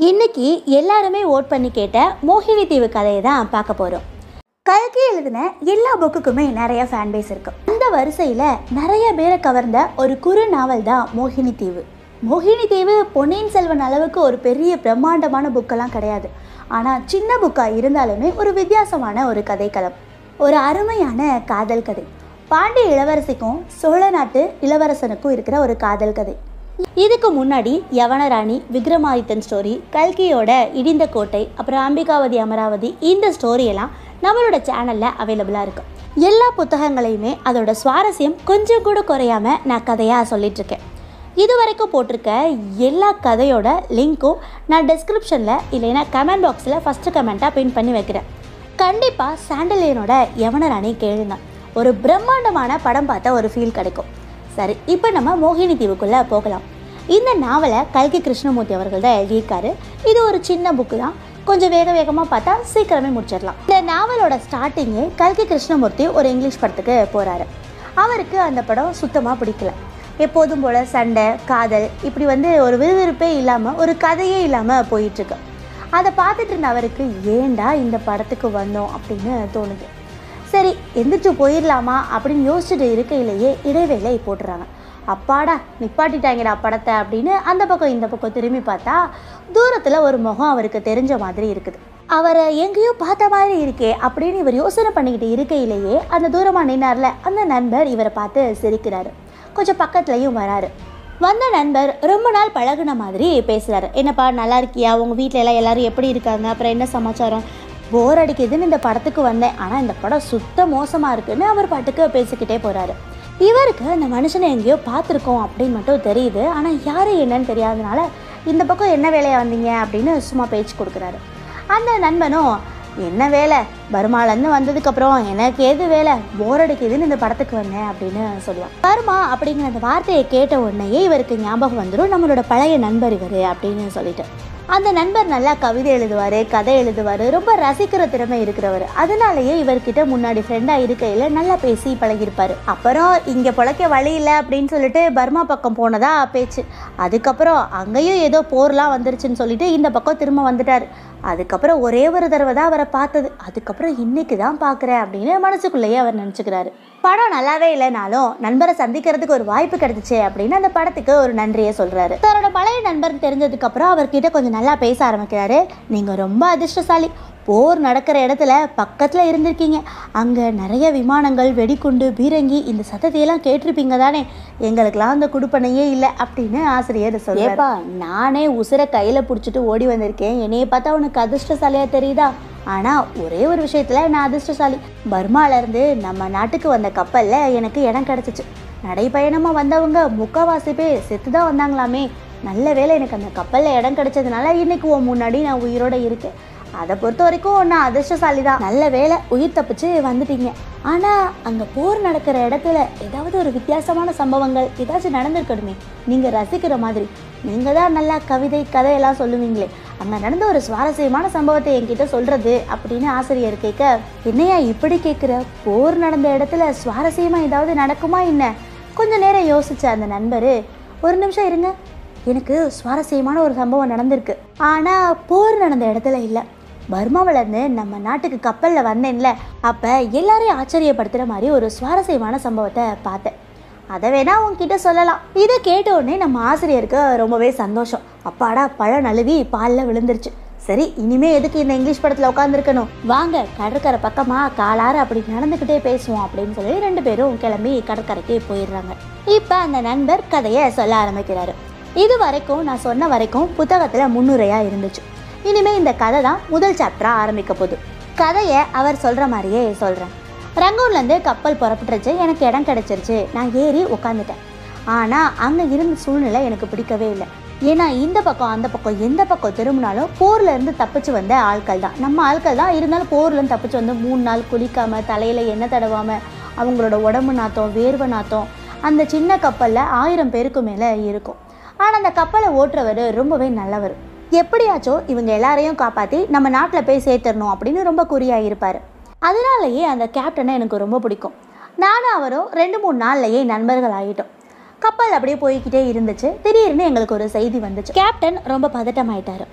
இன்னைக்கு எல்லாருமே ஓட் பண்ணி கேட்ட மோகினி தீவு கதையை தான் பார்க்க போகிறோம் கல்கி எழுதின எல்லா புக்குக்குமே நிறைய ஃபேன் பேஸ் இருக்கு அந்த வரிசையில் நிறைய பேரை கவர்ந்த ஒரு குறு நாவல் தான் மோகினி தீவு மோகினி தீவு பொன்னியின் செல்வன் அளவுக்கு ஒரு பெரிய பிரம்மாண்டமான புக்கெல்லாம் கிடையாது ஆனால் சின்ன புக்காக இருந்தாலுமே ஒரு வித்தியாசமான ஒரு கதைக்களம் ஒரு அருமையான காதல் கதை பாண்டிய இளவரசிக்கும் சோழ நாட்டு இளவரசனுக்கும் இருக்கிற ஒரு காதல் கதை இதுக்கு முன்னாடி யவனராணி விக்ரமாதித்தன் ஸ்டோரி கல்கியோட இடிந்த கோட்டை அப்புறம் அம்பிகாவதி அமராவதி இந்த ஸ்டோரியெல்லாம் நம்மளோட சேனலில் அவைலபிளாக இருக்கு எல்லா புத்தகங்களையுமே அதோட சுவாரஸ்யம் கொஞ்சம் கூட குறையாம நான் கதையாக சொல்லிட்டு இருக்கேன் இது வரைக்கும் போட்டிருக்க எல்லா கதையோட லிங்க்கும் நான் டிஸ்கிரிப்ஷனில் இல்லைன்னா கமெண்ட் பாக்ஸில் ஃபஸ்ட்டு கமெண்ட்டாக பின் பண்ணி வைக்கிறேன் கண்டிப்பாக சாண்டலியனோட யவனராணி கேளுங்க ஒரு பிரம்மாண்டமான படம் பார்த்த ஒரு ஃபீல் கிடைக்கும் சரி இப்போ நம்ம மோகினி தீவுக்குள்ளே போகலாம் இந்த நாவலை கல்கி கிருஷ்ணமூர்த்தி அவர்கள் தான் எழுதியிருக்காரு இது ஒரு சின்ன புக்கு தான் கொஞ்சம் வேக வேகமாக பார்த்தா சீக்கிரமே முடிச்சிடலாம் இந்த நாவலோட ஸ்டார்டிங்கே கல்கி கிருஷ்ணமூர்த்தி ஒரு இங்கிலீஷ் படத்துக்கு போகிறாரு அவருக்கு அந்த படம் சுத்தமாக பிடிக்கல எப்போதும் போல் சண்டை காதல் இப்படி வந்து ஒரு விறுவிறுப்பே இல்லாமல் ஒரு கதையே இல்லாமல் போயிட்டுருக்கு அதை பார்த்துட்டு இருந்த அவருக்கு ஏண்டா இந்த படத்துக்கு வந்தோம் அப்படின்னு தோணுது சரி எந்திரிச்சு போயிடலாமா அப்படின்னு யோசிச்சுட்டு இருக்கையிலேயே இடைவேளை போட்டுறாங்க அப்பாடா நிப்பாட்டிட்டாங்கடா படத்தை அப்படின்னு அந்த பக்கம் இந்த பக்கம் திரும்பி பார்த்தா தூரத்தில் ஒரு முகம் அவருக்கு தெரிஞ்ச மாதிரி இருக்குது அவரை எங்கேயோ பார்த்த மாதிரி இருக்கே அப்படின்னு இவர் யோசனை பண்ணிக்கிட்டு இருக்கையிலேயே அந்த தூரமாக நின்னார்ல அந்த நண்பர் இவரை பார்த்து சிரிக்கிறாரு கொஞ்சம் பக்கத்துலையும் வராரு வந்த நண்பர் ரொம்ப நாள் பழகுன மாதிரி பேசுகிறாரு என்னப்பா நல்லா இருக்கியா உங்கள் வீட்டில் எல்லாம் எல்லாரும் எப்படி இருக்காங்க அப்புறம் என்ன சமாச்சாரம் போர் அடிக்குதுன்னு இந்த படத்துக்கு வந்தேன் ஆனால் இந்த படம் சுத்த மோசமாக இருக்குன்னு அவர் பாட்டுக்கு பேசிக்கிட்டே போகிறாரு இவருக்கு அந்த மனுஷனை எங்கேயோ பார்த்துருக்கோம் அப்படின்னு மட்டும் தெரியுது ஆனால் யார் என்னன்னு தெரியாதனால இந்த பக்கம் என்ன வேலையாக வந்தீங்க அப்படின்னு சும்மா பேச்சு கொடுக்குறாரு அந்த நண்பனும் என்ன வேலை பர்மாலேருந்து வந்ததுக்கப்புறம் எனக்கு எது வேலை போர் அடிக்குதுன்னு இந்த படத்துக்கு வந்தேன் அப்படின்னு சொல்லுவான் பர்மா அப்படிங்கிற அந்த வார்த்தையை கேட்ட உடனேயே இவருக்கு ஞாபகம் வந்துடும் நம்மளோட பழைய நண்பர் இவர் அப்படின்னு சொல்லிட்டு அந்த நண்பர் நல்லா கவிதை எழுதுவார் கதை எழுதுவார் ரொம்ப ரசிக்கிற திறமை இருக்கிறவர் அதனாலேயே இவர்கிட்ட முன்னாடி ஃப்ரெண்டாக இருக்கையில் நல்லா பேசி பழகியிருப்பார் அப்புறம் இங்கே பிழைக்க வழி இல்லை அப்படின்னு சொல்லிட்டு பர்மா பக்கம் போனதா பேச்சு அதுக்கப்புறம் அங்கேயும் ஏதோ போர்லாம் வந்துருச்சுன்னு சொல்லிட்டு இந்த பக்கம் திரும்ப வந்துட்டார் அதுக்கப்புறம் ஒரே ஒரு தடவை தான் அவரை பார்த்தது அதுக்கப்புறம் இன்னைக்கு தான் பார்க்குறேன் அப்படின்னு மனசுக்குள்ளேயே அவர் நினச்சிக்கிறாரு படம் நல்லாவே இல்லைனாலும் நண்பரை சந்திக்கிறதுக்கு ஒரு வாய்ப்பு கிடைச்சிச்சு அப்படின்னு அந்த படத்துக்கு ஒரு நன்றியை சொல்றாரு தன்னோட பழைய நண்பர் தெரிஞ்சதுக்கு அப்புறம் அவர்கிட்ட கொஞ்சம் நல்லா பேச ஆரம்பிக்கிறாரு நீங்க ரொம்ப அதிர்ஷ்டசாலி போர் நடக்கிற இடத்துல பக்கத்தில் இருந்திருக்கீங்க அங்கே நிறைய விமானங்கள் வெடிகுண்டு பீரங்கி இந்த சத்தத்தையெல்லாம் கேட்டிருப்பீங்க தானே எங்களுக்கெல்லாம் அந்த குடுப்பனையே இல்லை அப்படின்னு ஆசிரியர் சொல்லியப்பா நானே உசுரை கையில் பிடிச்சிட்டு ஓடி வந்திருக்கேன் என்னைய பார்த்தா உனக்கு அதிர்ஷ்டசாலியாக தெரியுதா ஆனால் ஒரே ஒரு விஷயத்தில் நான் அதிர்ஷ்டசாலி பர்மாலேருந்து நம்ம நாட்டுக்கு வந்த கப்பலில் எனக்கு இடம் கிடச்சிச்சு நடைப்பயணமாக வந்தவங்க முக்கால்வாசி பேர் செத்து தான் வந்தாங்களாமே நல்ல வேளை எனக்கு அந்த கப்பலில் இடம் கிடைச்சதுனால இன்னைக்கு உன் முன்னாடி நான் உயிரோட இருக்கேன் அதை பொறுத்த வரைக்கும் நான் அதிர்ஷ்டசாலி தான் நல்ல வேலை உயிர் தப்பிச்சு வந்துட்டீங்க ஆனால் அங்கே போர் நடக்கிற இடத்துல ஏதாவது ஒரு வித்தியாசமான சம்பவங்கள் ஏதாச்சும் நடந்திருக்கணுமே நீங்கள் ரசிக்கிற மாதிரி நீங்கள் தான் நல்லா கவிதை கதையெல்லாம் சொல்லுவீங்களே அங்கே நடந்த ஒரு சுவாரஸ்யமான சம்பவத்தை என்கிட்ட சொல்கிறது அப்படின்னு ஆசிரியர் கேட்க என்னையா இப்படி கேட்குற போர் நடந்த இடத்துல சுவாரஸ்யமாக ஏதாவது நடக்குமா என்ன கொஞ்ச நேரம் யோசிச்ச அந்த நண்பர் ஒரு நிமிஷம் இருங்க எனக்கு சுவாரஸ்யமான ஒரு சம்பவம் நடந்திருக்கு ஆனால் போர் நடந்த இடத்துல இல்லை பர்மாவிலேருந்து நம்ம நாட்டுக்கு கப்பலில் வந்தேன்ல அப்போ எல்லாரையும் ஆச்சரியப்படுத்துகிற மாதிரி ஒரு சுவாரஸ்யமான சம்பவத்தை பார்த்தேன் அதை வேணா உன்கிட்ட சொல்லலாம் இதை கேட்ட உடனே நம்ம ஆசிரியருக்கு ரொம்பவே சந்தோஷம் அப்பாடா பழம் நழுவி பாலில் விழுந்துருச்சு சரி இனிமே எதுக்கு இந்த இங்கிலீஷ் படத்தில் உட்காந்துருக்கணும் வாங்க கடற்கரை பக்கமாக காலார அப்படி நடந்துக்கிட்டே பேசுவோம் அப்படின்னு சொல்லி ரெண்டு பேரும் கிளம்பி கடற்கரைக்கு போயிடுறாங்க இப்போ அந்த நண்பர் கதையை சொல்ல ஆரம்பிக்கிறாரு இது வரைக்கும் நான் சொன்ன வரைக்கும் புத்தகத்தில் முன்னுரையாக இருந்துச்சு இனிமே இந்த கதை தான் முதல் சாப்டராக ஆரம்பிக்க போகுது கதையை அவர் சொல்கிற மாதிரியே சொல்கிறேன் ரங்கூன்லேருந்து கப்பல் புறப்பட்டுருச்சு எனக்கு இடம் கிடச்சிருச்சு நான் ஏறி உட்காந்துட்டேன் ஆனால் அங்கே இருந்த சூழ்நிலை எனக்கு பிடிக்கவே இல்லை ஏன்னா இந்த பக்கம் அந்த பக்கம் எந்த பக்கம் திரும்பினாலும் போர்ல இருந்து தப்பிச்சு வந்த ஆட்கள் தான் நம்ம ஆட்கள் தான் இருந்தாலும் போர்ல இருந்து தப்பிச்சு வந்து மூணு நாள் குளிக்காம தலையில எண்ணெய் தடவாம அவங்களோட உடம்பு நாத்தம் வேர்வை நாத்தம் அந்த சின்ன கப்பல்ல ஆயிரம் பேருக்கு மேலே இருக்கும் ஆனால் அந்த கப்பலை ஓட்டுறவர் ரொம்பவே நல்லவர் எப்படியாச்சும் இவங்க எல்லாரையும் காப்பாற்றி நம்ம நாட்டில் போய் சேர்த்துடணும் அப்படின்னு ரொம்ப குறியாக இருப்பார் அதனாலேயே அந்த கேப்டனை எனக்கு ரொம்ப பிடிக்கும் நானும் அவரும் ரெண்டு மூணு நாள்லையே நண்பர்கள் ஆகிட்டோம் கப்பல் அப்படியே போய்கிட்டே இருந்துச்சு திடீர்னு எங்களுக்கு ஒரு செய்தி வந்துச்சு கேப்டன் ரொம்ப பதட்டமாயிட்டாரு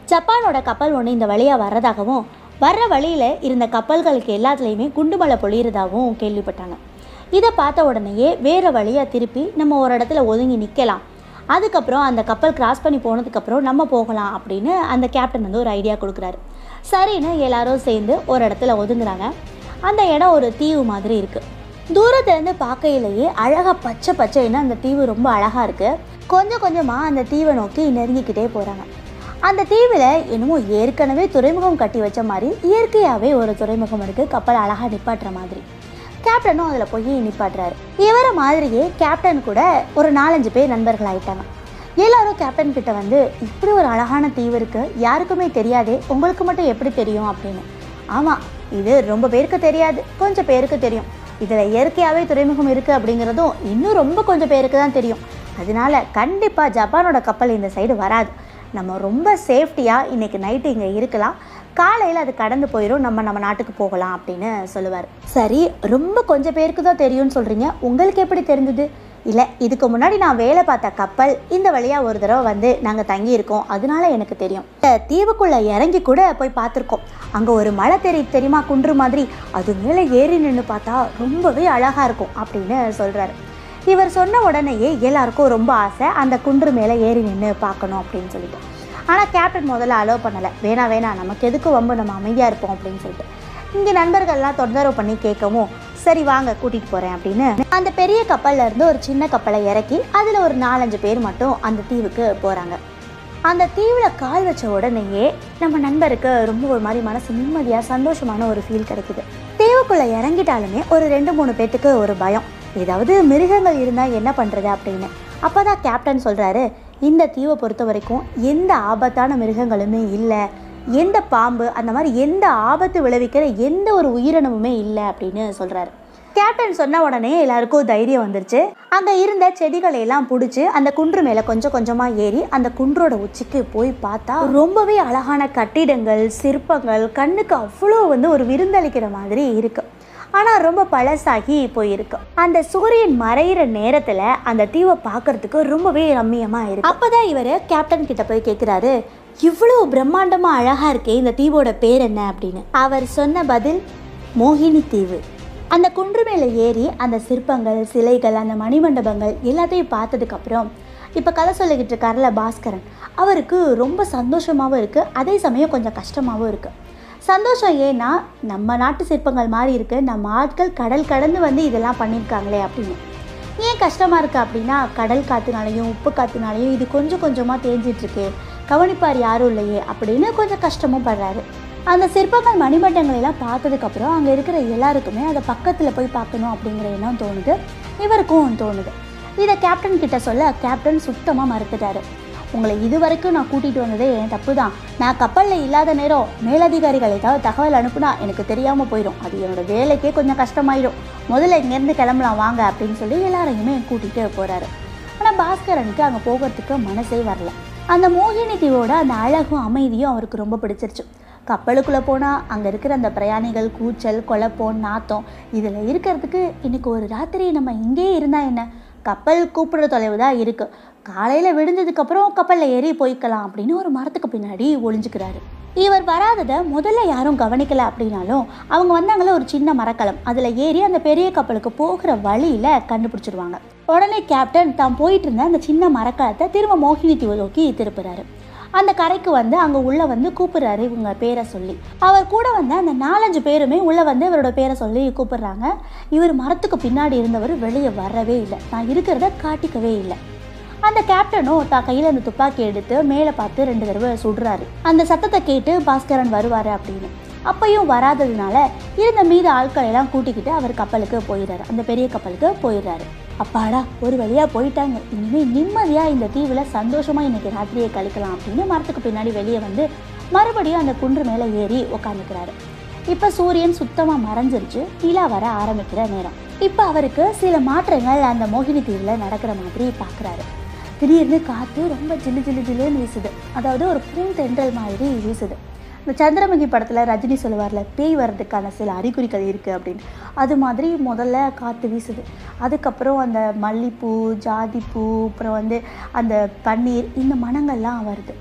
ஜப்பானோட கப்பல் ஒன்று இந்த வழியாக வர்றதாகவும் வர்ற வழியில் இருந்த கப்பல்களுக்கு எல்லாத்துலேயுமே குண்டுமலை பொழியிறதாகவும் கேள்விப்பட்டாங்க இதை பார்த்த உடனேயே வேறு வழியாக திருப்பி நம்ம ஒரு இடத்துல ஒதுங்கி நிற்கலாம் அதுக்கப்புறம் அந்த கப்பல் கிராஸ் பண்ணி போனதுக்கப்புறம் நம்ம போகலாம் அப்படின்னு அந்த கேப்டன் வந்து ஒரு ஐடியா கொடுக்குறாரு சரின்னு எல்லாரும் சேர்ந்து ஒரு இடத்துல ஒதுங்குறாங்க அந்த இடம் ஒரு தீவு மாதிரி இருக்குது தூரத்துலேருந்து பார்க்கையிலேயே அழகாக பச்சை பச்சைன்னு அந்த தீவு ரொம்ப அழகாக இருக்குது கொஞ்சம் கொஞ்சமாக அந்த தீவை நோக்கி நெருங்கிக்கிட்டே போகிறாங்க அந்த தீவில் என்னமோ ஏற்கனவே துறைமுகம் கட்டி வச்ச மாதிரி இயற்கையாகவே ஒரு துறைமுகம் இருக்குது கப்பல் அழகாக நிப்பாட்டுற மாதிரி கேப்டனும் அதில் போய் நிப்பாட்டுறாரு இவரை மாதிரியே கேப்டன் கூட ஒரு நாலஞ்சு பேர் நண்பர்கள் ஆயிட்டாங்க எல்லாரும் கேப்டன் கிட்ட வந்து இப்படி ஒரு அழகான தீவு இருக்கு யாருக்குமே தெரியாதே உங்களுக்கு மட்டும் எப்படி தெரியும் அப்படின்னு ஆமாம் இது ரொம்ப பேருக்கு தெரியாது கொஞ்சம் பேருக்கு தெரியும் இதில் இயற்கையாகவே துறைமுகம் இருக்குது அப்படிங்கிறதும் இன்னும் ரொம்ப கொஞ்சம் பேருக்கு தான் தெரியும் அதனால கண்டிப்பாக ஜப்பானோட கப்பல் இந்த சைடு வராது நம்ம ரொம்ப சேஃப்டியாக இன்றைக்கி நைட்டு இங்கே இருக்கலாம் காலையில் அது கடந்து போயிடும் நம்ம நம்ம நாட்டுக்கு போகலாம் அப்படின்னு சொல்லுவார் சரி ரொம்ப கொஞ்சம் பேருக்கு தான் தெரியும்னு சொல்கிறீங்க உங்களுக்கு எப்படி தெரிஞ்சது இல்லை இதுக்கு முன்னாடி நான் வேலை பார்த்த கப்பல் இந்த வழியாக ஒரு தடவை வந்து நாங்கள் தங்கியிருக்கோம் அதனால எனக்கு தெரியும் இந்த தீவுக்குள்ளே இறங்கி கூட போய் பார்த்துருக்கோம் அங்கே ஒரு மலை தெரி தெரியுமா குன்று மாதிரி அது மேலே ஏறி நின்று பார்த்தா ரொம்பவே அழகாக இருக்கும் அப்படின்னு சொல்கிறாரு இவர் சொன்ன உடனேயே எல்லாருக்கும் ரொம்ப ஆசை அந்த குன்று மேலே ஏறி நின்று பார்க்கணும் அப்படின்னு சொல்லிட்டு ஆனால் கேப்டன் முதல்ல அலோவ் பண்ணலை வேணா வேணா நமக்கு எதுக்கு வம்பு நம்ம அமைதியாக இருப்போம் அப்படின்னு சொல்லிட்டு இங்கே நண்பர்கள்லாம் தொந்தரவு பண்ணி கேட்கவும் சரி வாங்க கூட்டிகிட்டு போகிறேன் அப்படின்னு அந்த பெரிய கப்பல்ல இருந்து ஒரு சின்ன கப்பலை இறக்கி அதில் ஒரு நாலஞ்சு பேர் மட்டும் அந்த தீவுக்கு போகிறாங்க அந்த தீவில் கால் வச்ச உடனேயே நம்ம நண்பருக்கு ரொம்ப ஒரு மாதிரி மனசு நிம்மதியாக சந்தோஷமான ஒரு ஃபீல் கிடைக்குது தீவுக்குள்ளே இறங்கிட்டாலுமே ஒரு ரெண்டு மூணு பேர்த்துக்கு ஒரு பயம் ஏதாவது மிருகங்கள் இருந்தால் என்ன பண்ணுறது அப்படின்னு அப்போ தான் கேப்டன் சொல்கிறாரு இந்த தீவை பொறுத்த வரைக்கும் எந்த ஆபத்தான மிருகங்களுமே இல்லை எந்த பாம்பு அந்த மாதிரி எந்த ஆபத்து விளைவிக்கிற எந்த ஒரு உயிரினமுமே இல்லை அப்படின்னு சொல்கிறாரு கேப்டன் சொன்ன உடனே எல்லாருக்கும் தைரியம் வந்துருச்சு அங்கே இருந்த செடிகளை எல்லாம் பிடிச்சி அந்த குன்று மேலே கொஞ்சம் கொஞ்சமாக ஏறி அந்த குன்றோட உச்சிக்கு போய் பார்த்தா ரொம்பவே அழகான கட்டிடங்கள் சிற்பங்கள் கண்ணுக்கு அவ்வளோ வந்து ஒரு விருந்தளிக்கிற மாதிரி இருக்கு ஆனால் ரொம்ப பழசாகி போயிருக்கு அந்த சூரியன் மறையிற நேரத்தில் அந்த தீவை பார்க்கறதுக்கு ரொம்பவே ரம்மியமாக இருக்கு அப்போதான் இவர் கேப்டன் கிட்ட போய் கேட்குறாரு இவ்வளோ பிரம்மாண்டமாக அழகாக இருக்கே இந்த தீவோட பேர் என்ன அப்படின்னு அவர் சொன்ன பதில் மோகினி தீவு அந்த குன்று மேலே ஏறி அந்த சிற்பங்கள் சிலைகள் அந்த மணிமண்டபங்கள் எல்லாத்தையும் பார்த்ததுக்கப்புறம் இப்போ கதை சொல்லிக்கிட்டு இருக்கார்ல பாஸ்கரன் அவருக்கு ரொம்ப சந்தோஷமாகவும் இருக்குது அதே சமயம் கொஞ்சம் கஷ்டமாகவும் இருக்குது சந்தோஷம் ஏன்னா நம்ம நாட்டு சிற்பங்கள் மாதிரி இருக்குது நம்ம ஆட்கள் கடல் கடந்து வந்து இதெல்லாம் பண்ணியிருக்காங்களே அப்படின்னு ஏன் கஷ்டமாக இருக்குது அப்படின்னா கடல் காற்றுனாலையும் உப்பு காற்றுனாலையும் இது கொஞ்சம் கொஞ்சமாக தேஞ்சிட்ருக்கு கவனிப்பார் யாரும் இல்லையே அப்படின்னு கொஞ்சம் கஷ்டமும் படுறாரு அந்த சிற்பங்கள் மணிமண்டங்கள் எல்லாம் பார்த்ததுக்கப்புறம் அங்கே இருக்கிற எல்லாருக்குமே அதை பக்கத்தில் போய் பார்க்கணும் அப்படிங்கிற எண்ணம் தோணுது இவருக்கும் தோணுது இதை கேப்டன் கிட்ட சொல்ல கேப்டன் சுத்தமாக மறுத்துட்டாரு உங்களை இது வரைக்கும் நான் கூட்டிகிட்டு வந்ததே என் தப்பு தான் நான் கப்பலில் இல்லாத நேரம் மேலதிகாரிகள் ஏதாவது தகவல் அனுப்புனா எனக்கு தெரியாமல் போயிடும் அது என்னோட வேலைக்கே கொஞ்சம் கஷ்டமாயிடும் முதல்ல இங்கேருந்து கிளம்பலாம் வாங்க அப்படின்னு சொல்லி எல்லாரையுமே கூட்டிகிட்டு போகிறாரு ஆனால் பாஸ்கரனுக்கு அங்கே போகிறதுக்கு மனசே வரல அந்த மோகினி தீவோட அந்த அழகும் அமைதியும் அவருக்கு ரொம்ப பிடிச்சிருச்சு கப்பலுக்குள்ளே போனால் அங்கே இருக்கிற அந்த பிரயாணிகள் கூச்சல் குழப்பம் நாத்தம் இதில் இருக்கிறதுக்கு இன்னைக்கு ஒரு ராத்திரி நம்ம இங்கேயே இருந்தால் என்ன கப்பல் கூப்பிடுற தொலைவு தான் இருக்குது காலையில் விழுந்ததுக்கப்புறம் கப்பலில் ஏறி போய்க்கலாம் அப்படின்னு ஒரு மரத்துக்கு பின்னாடி ஒளிஞ்சுக்கிறாரு இவர் வராததை முதல்ல யாரும் கவனிக்கல அப்படின்னாலும் அவங்க வந்தாங்களே ஒரு சின்ன மரக்கலம் அதில் ஏறி அந்த பெரிய கப்பலுக்கு போகிற வழியில் கண்டுபிடிச்சிருவாங்க உடனே கேப்டன் தான் போயிட்டு இருந்த அந்த சின்ன மரக்கலத்தை திரும்ப மோகினி தீவை நோக்கி திருப்புறாரு அந்த கரைக்கு வந்து அங்கே உள்ளே வந்து கூப்பிடுறாரு இவங்க பேரை சொல்லி அவர் கூட வந்த அந்த நாலஞ்சு பேருமே உள்ளே வந்து இவரோட பேரை சொல்லி கூப்பிடுறாங்க இவர் மரத்துக்கு பின்னாடி இருந்தவர் வெளியே வரவே இல்லை நான் இருக்கிறத காட்டிக்கவே இல்லை அந்த கேப்டனும் தான் கையில் அந்த துப்பாக்கி எடுத்து மேலே பார்த்து ரெண்டு தடவை சுடுறாரு அந்த சத்தத்தை கேட்டு பாஸ்கரன் வருவார் அப்படின்னு அப்பையும் வராததுனால இருந்த மீத ஆட்களை எல்லாம் கூட்டிக்கிட்டு அவர் கப்பலுக்கு போயிடுறாரு அந்த பெரிய கப்பலுக்கு போயிடுறாரு அப்பாடா ஒரு வழியாக போயிட்டாங்க இனிமேல் நிம்மதியாக இந்த தீவில் சந்தோஷமாக இன்னைக்கு ராத்திரியை கழிக்கலாம் அப்படின்னு மரத்துக்கு பின்னாடி வெளியே வந்து மறுபடியும் அந்த குன்று மேலே ஏறி உட்காந்துக்கிறாரு இப்போ சூரியன் சுத்தமாக மறைஞ்சிருச்சு நிலா வர ஆரம்பிக்கிற நேரம் இப்போ அவருக்கு சில மாற்றங்கள் அந்த மோகினி தீவில் நடக்கிற மாதிரி பார்க்குறாரு திடீர்னு காற்று ரொம்ப ஜில்லு ஜில்லு ஜில்லுன்னு வீசுது அதாவது ஒரு பூந்தென்றல் மாதிரி வீசுது இந்த சந்திரமுகி படத்தில் ரஜினி சொல்லுவார்ல பேய் வர்றதுக்கான சில அறிகுறிகள் இருக்குது அப்படின்னு அது மாதிரி முதல்ல காற்று வீசுது அதுக்கப்புறம் அந்த மல்லிப்பூ ஜாதிப்பூ அப்புறம் வந்து அந்த பன்னீர் இந்த மணங்கள்லாம் வருது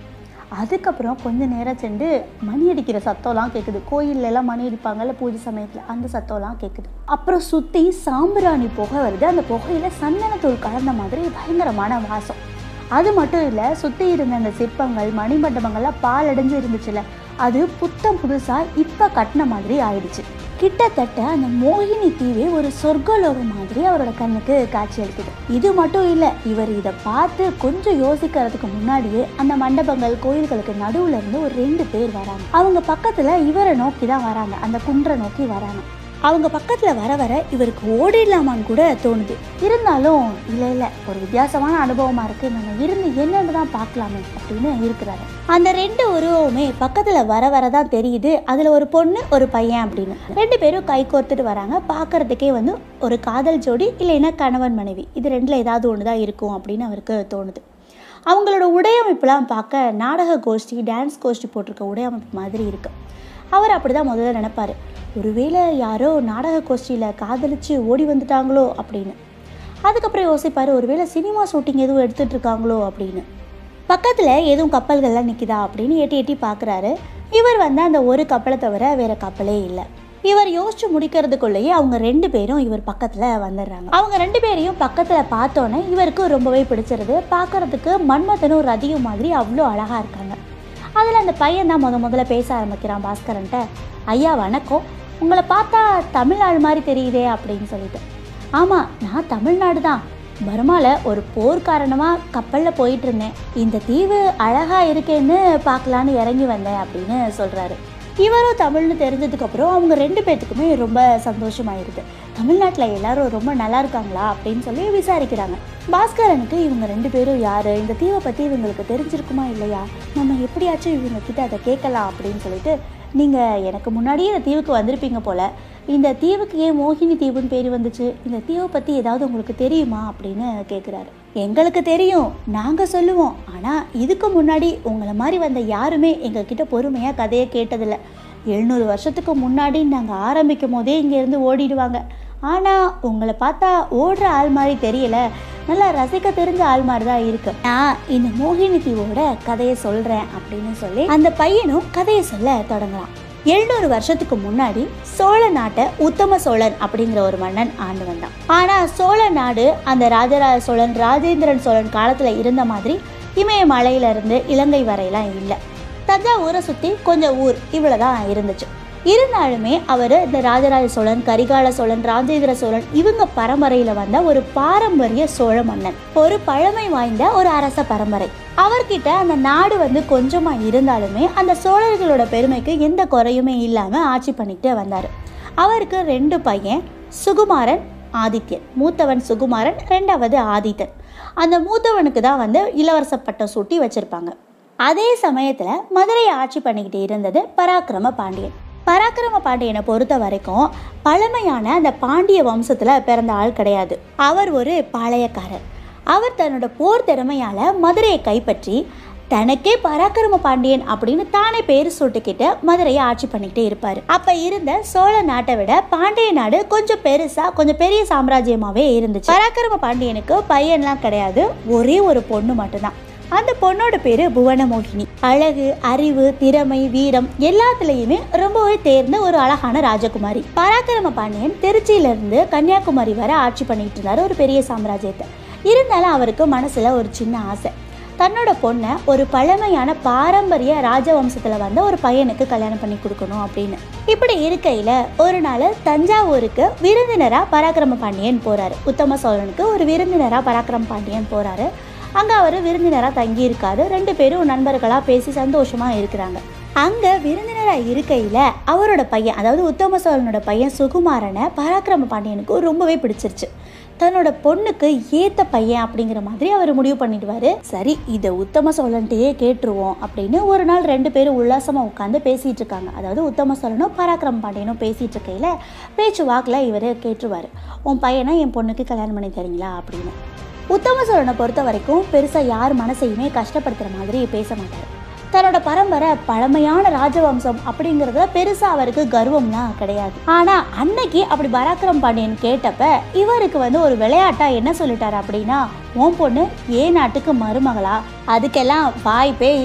அதுக்கப்புறம் கொஞ்ச நேரம் சென்று மணி அடிக்கிற சத்தம்லாம் கேட்குது கோயில்ல எல்லாம் மணி அடிப்பாங்கல்ல பூஜை சமயத்தில் அந்த சத்தம்லாம் கேட்குது அப்புறம் சுற்றி சாம்பிராணி புகை வருது அந்த புகையில் சந்தனத்தூள் கலந்த மாதிரி பயங்கரமான வாசம் அது மட்டும் இல்லை சுற்றி இருந்த அந்த சிற்பங்கள் மணிமண்டபங்கள்லாம் பால் அடைஞ்சு இருந்துச்சுல்ல அது புத்தம் புதுசாக இப்போ கட்டின மாதிரி ஆயிடுச்சு கிட்டத்தட்ட அந்த மோகினி தீவே ஒரு சொர்க்கலோகம் மாதிரி அவரோட கண்ணுக்கு காட்சி அளிக்குது இது மட்டும் இல்லை இவர் இதை பார்த்து கொஞ்சம் யோசிக்கிறதுக்கு முன்னாடியே அந்த மண்டபங்கள் கோயில்களுக்கு நடுவுல இருந்து ஒரு ரெண்டு பேர் வராங்க அவங்க பக்கத்துல இவரை நோக்கி தான் வராங்க அந்த குன்றை நோக்கி வராங்க அவங்க பக்கத்துல வர வர இவருக்கு ஓடிடலாமான்னு கூட தோணுது இருந்தாலும் இல்லை இல்லை ஒரு வித்தியாசமான அனுபவமா இருக்கு நம்ம இருந்து என்னன்னு தான் பார்க்கலாமே அப்படின்னு இருக்கிறாரு அந்த ரெண்டு உருவமுமே பக்கத்துல வர வர தான் தெரியுது அதுல ஒரு பொண்ணு ஒரு பையன் அப்படின்னு ரெண்டு பேரும் கை கோர்த்துட்டு வராங்க பார்க்கறதுக்கே வந்து ஒரு காதல் ஜோடி இல்லைன்னா கணவன் மனைவி இது ரெண்டுல ஏதாவது ஒன்று தான் இருக்கும் அப்படின்னு அவருக்கு தோணுது அவங்களோட உடையமைப்புலாம் பார்க்க நாடக கோஷ்டி டான்ஸ் கோஷ்டி போட்டிருக்க உடையமைப்பு மாதிரி இருக்கு அவர் அப்படி தான் முதல்ல நினைப்பாரு ஒருவேளை யாரோ நாடக கோஷ்டியில் காதலிச்சு ஓடி வந்துட்டாங்களோ அப்படின்னு அதுக்கப்புறம் யோசிப்பார் ஒருவேளை சினிமா ஷூட்டிங் எதுவும் எடுத்துட்டு இருக்காங்களோ அப்படின்னு பக்கத்தில் எதுவும் கப்பல்கள்லாம் நிற்கிதா அப்படின்னு எட்டி எட்டி பார்க்குறாரு இவர் வந்து அந்த ஒரு கப்பலை தவிர வேற கப்பலே இல்லை இவர் யோசிச்சு முடிக்கிறதுக்குள்ளேயே அவங்க ரெண்டு பேரும் இவர் பக்கத்தில் வந்துடுறாங்க அவங்க ரெண்டு பேரையும் பக்கத்தில் பார்த்தோன்னே இவருக்கு ரொம்பவே பிடிச்சிருது பார்க்கறதுக்கு மன்மதனும் ரதியும் மாதிரி அவ்வளோ அழகாக இருக்காங்க அதில் அந்த பையன் தான் முத முதல்ல பேச ஆரம்பிக்கிறான் பாஸ்கரன்ட்ட ஐயா வணக்கம் உங்களை பார்த்தா தமிழ் ஆள் மாதிரி தெரியுதே அப்படின்னு சொல்லிட்டு ஆமாம் நான் தமிழ்நாடு தான் பர்மாவில் ஒரு போர் காரணமாக கப்பலில் போயிட்டு இருந்தேன் இந்த தீவு அழகாக இருக்கேன்னு பார்க்கலான்னு இறங்கி வந்தேன் அப்படின்னு சொல்கிறாரு இவரும் தமிழ்னு தெரிஞ்சதுக்கப்புறம் அவங்க ரெண்டு பேர்த்துக்குமே ரொம்ப சந்தோஷமாயிருது தமிழ்நாட்டில் எல்லாரும் ரொம்ப நல்லா இருக்காங்களா அப்படின்னு சொல்லி விசாரிக்கிறாங்க பாஸ்கரனுக்கு இவங்க ரெண்டு பேரும் யார் இந்த தீவை பற்றி இவங்களுக்கு தெரிஞ்சிருக்குமா இல்லையா நம்ம எப்படியாச்சும் இவங்க கிட்ட அதை கேட்கலாம் அப்படின்னு சொல்லிட்டு நீங்கள் எனக்கு முன்னாடியே இந்த தீவுக்கு வந்திருப்பீங்க போல இந்த தீவுக்கு ஏன் மோகினி தீவுன்னு பேர் வந்துச்சு இந்த தீவை பற்றி ஏதாவது உங்களுக்கு தெரியுமா அப்படின்னு கேட்குறாரு எங்களுக்கு தெரியும் நாங்கள் சொல்லுவோம் ஆனால் இதுக்கு முன்னாடி உங்களை மாதிரி வந்த யாருமே எங்ககிட்ட பொறுமையாக கதையை கேட்டதில்ல எழுநூறு வருஷத்துக்கு முன்னாடி நாங்கள் ஆரம்பிக்கும் போதே இங்கேருந்து ஓடிடுவாங்க ஆனால் உங்களை பார்த்தா ஓடுற ஆள் மாதிரி தெரியல நல்லா ரசிக்க தெரிஞ்ச ஆள் மாதிரி தான் இருக்கு நான் இந்த மோகினி தீவோட கதையை சொல்கிறேன் அப்படின்னு சொல்லி அந்த பையனும் கதையை சொல்ல தொடங்கலாம் எழுநூறு வருஷத்துக்கு முன்னாடி சோழ நாட்டை உத்தம சோழன் அப்படிங்கிற ஒரு மன்னன் ஆண்டு வந்தான் ஆனா சோழ நாடு அந்த ராஜராஜ சோழன் ராஜேந்திரன் சோழன் காலத்துல இருந்த மாதிரி இமயமலையில இருந்து இலங்கை வரையெல்லாம் இல்லை தஞ்சாவூரை சுத்தி கொஞ்சம் ஊர் இவ்வளவுதான் இருந்துச்சு இருந்தாலுமே அவர் இந்த ராஜராஜ சோழன் கரிகால சோழன் ராஜேந்திர சோழன் இவங்க பரம்பரையில வந்த ஒரு பாரம்பரிய சோழ மன்னன் ஒரு பழமை வாய்ந்த ஒரு அரச பரம்பரை அவர்கிட்ட அந்த நாடு வந்து கொஞ்சமா இருந்தாலுமே அந்த சோழர்களோட பெருமைக்கு எந்த குறையுமே இல்லாம ஆட்சி பண்ணிட்டு வந்தாரு அவருக்கு ரெண்டு பையன் சுகுமாரன் ஆதித்யன் மூத்தவன் சுகுமாரன் ரெண்டாவது ஆதித்தன் அந்த மூத்தவனுக்கு தான் வந்து இளவரச பட்டம் சூட்டி வச்சிருப்பாங்க அதே சமயத்துல மதுரையை ஆட்சி பண்ணிக்கிட்டு இருந்தது பராக்கிரம பாண்டியன் பராக்கிரம பாண்டியனை பொறுத்த வரைக்கும் பழமையான அந்த பாண்டிய வம்சத்துல பிறந்த ஆள் கிடையாது அவர் ஒரு பாளையக்காரர் அவர் தன்னோட போர் திறமையால மதுரையை கைப்பற்றி தனக்கே பராக்கிரம பாண்டியன் அப்படின்னு தானே பேர் சூட்டுக்கிட்டு மதுரையை ஆட்சி பண்ணிக்கிட்டே இருப்பாரு அப்ப இருந்த சோழ நாட்டை விட பாண்டிய நாடு கொஞ்சம் பெருசா கொஞ்சம் பெரிய சாம்ராஜ்யமாவே இருந்துச்சு பராக்கிரம பாண்டியனுக்கு பையன்லாம் கிடையாது ஒரே ஒரு பொண்ணு மட்டும்தான் அந்த பொண்ணோட பேரு புவனமோகினி அழகு அறிவு திறமை வீரம் எல்லாத்துலயுமே ரொம்பவே தேர்ந்த ஒரு அழகான ராஜகுமாரி பராக்கிரம பாண்டியன் திருச்சியில இருந்து கன்னியாகுமரி வரை ஆட்சி பண்ணிட்டு இருந்தாரு ஒரு பெரிய சாம்ராஜ்யத்தை இருந்தாலும் அவருக்கு மனசுல ஒரு சின்ன ஆசை தன்னோட பொண்ணை ஒரு பழமையான பாரம்பரிய ராஜவம்சத்துல வந்த ஒரு பையனுக்கு கல்யாணம் பண்ணி கொடுக்கணும் அப்படின்னு இப்படி இருக்கையில ஒரு நாள் தஞ்சாவூருக்கு விருந்தினரா பராக்கிரம பாண்டியன் போறாரு உத்தம சோழனுக்கு ஒரு விருந்தினரா பராக்கிரம பாண்டியன் போறாரு அங்க அவர் விருந்தினரா தங்கி இருக்காரு ரெண்டு பேரும் நண்பர்களா பேசி சந்தோஷமா இருக்கிறாங்க அங்க விருந்தினரா இருக்கையில அவரோட பையன் அதாவது உத்தம சோழனோட பையன் சுகுமாரனை பராக்கிரம பாண்டியனுக்கு ரொம்பவே பிடிச்சிருச்சு தன்னோட பொண்ணுக்கு ஏத்த பையன் அப்படிங்கிற மாதிரி அவர் முடிவு பண்ணிடுவாரு சரி இதை உத்தம சோழன்ட்டையே கேட்டுருவோம் அப்படின்னு ஒரு நாள் ரெண்டு பேரும் உல்லாசமா உட்காந்து பேசிட்டு இருக்காங்க அதாவது உத்தம சோழனும் பராக்கிரம பாண்டியனும் பேசிட்டு இருக்கையில பேச்சு வாக்குல இவர் கேட்டுருவாரு உன் பையனை என் பொண்ணுக்கு கல்யாணம் பண்ணி தரீங்களா அப்படின்னு உத்தம சோழனை பொறுத்த வரைக்கும் பெருசா யார் மனசையுமே கஷ்டப்படுத்துற மாதிரி பேச மாட்டார் தன்னோட பரம்பரை பழமையான ராஜவம்சம் அப்படிங்கறதுல பெருசா அவருக்கு கர்வம்லாம் கிடையாது ஆனா அன்னைக்கு அப்படி பராக்கிரம் பாண்டியன் கேட்டப்ப இவருக்கு வந்து ஒரு விளையாட்டா என்ன சொல்லிட்டாரு அப்படின்னா உன் பொண்ணு ஏன் நாட்டுக்கு மருமகளா அதுக்கெல்லாம் வாய்ப்பே இல்லை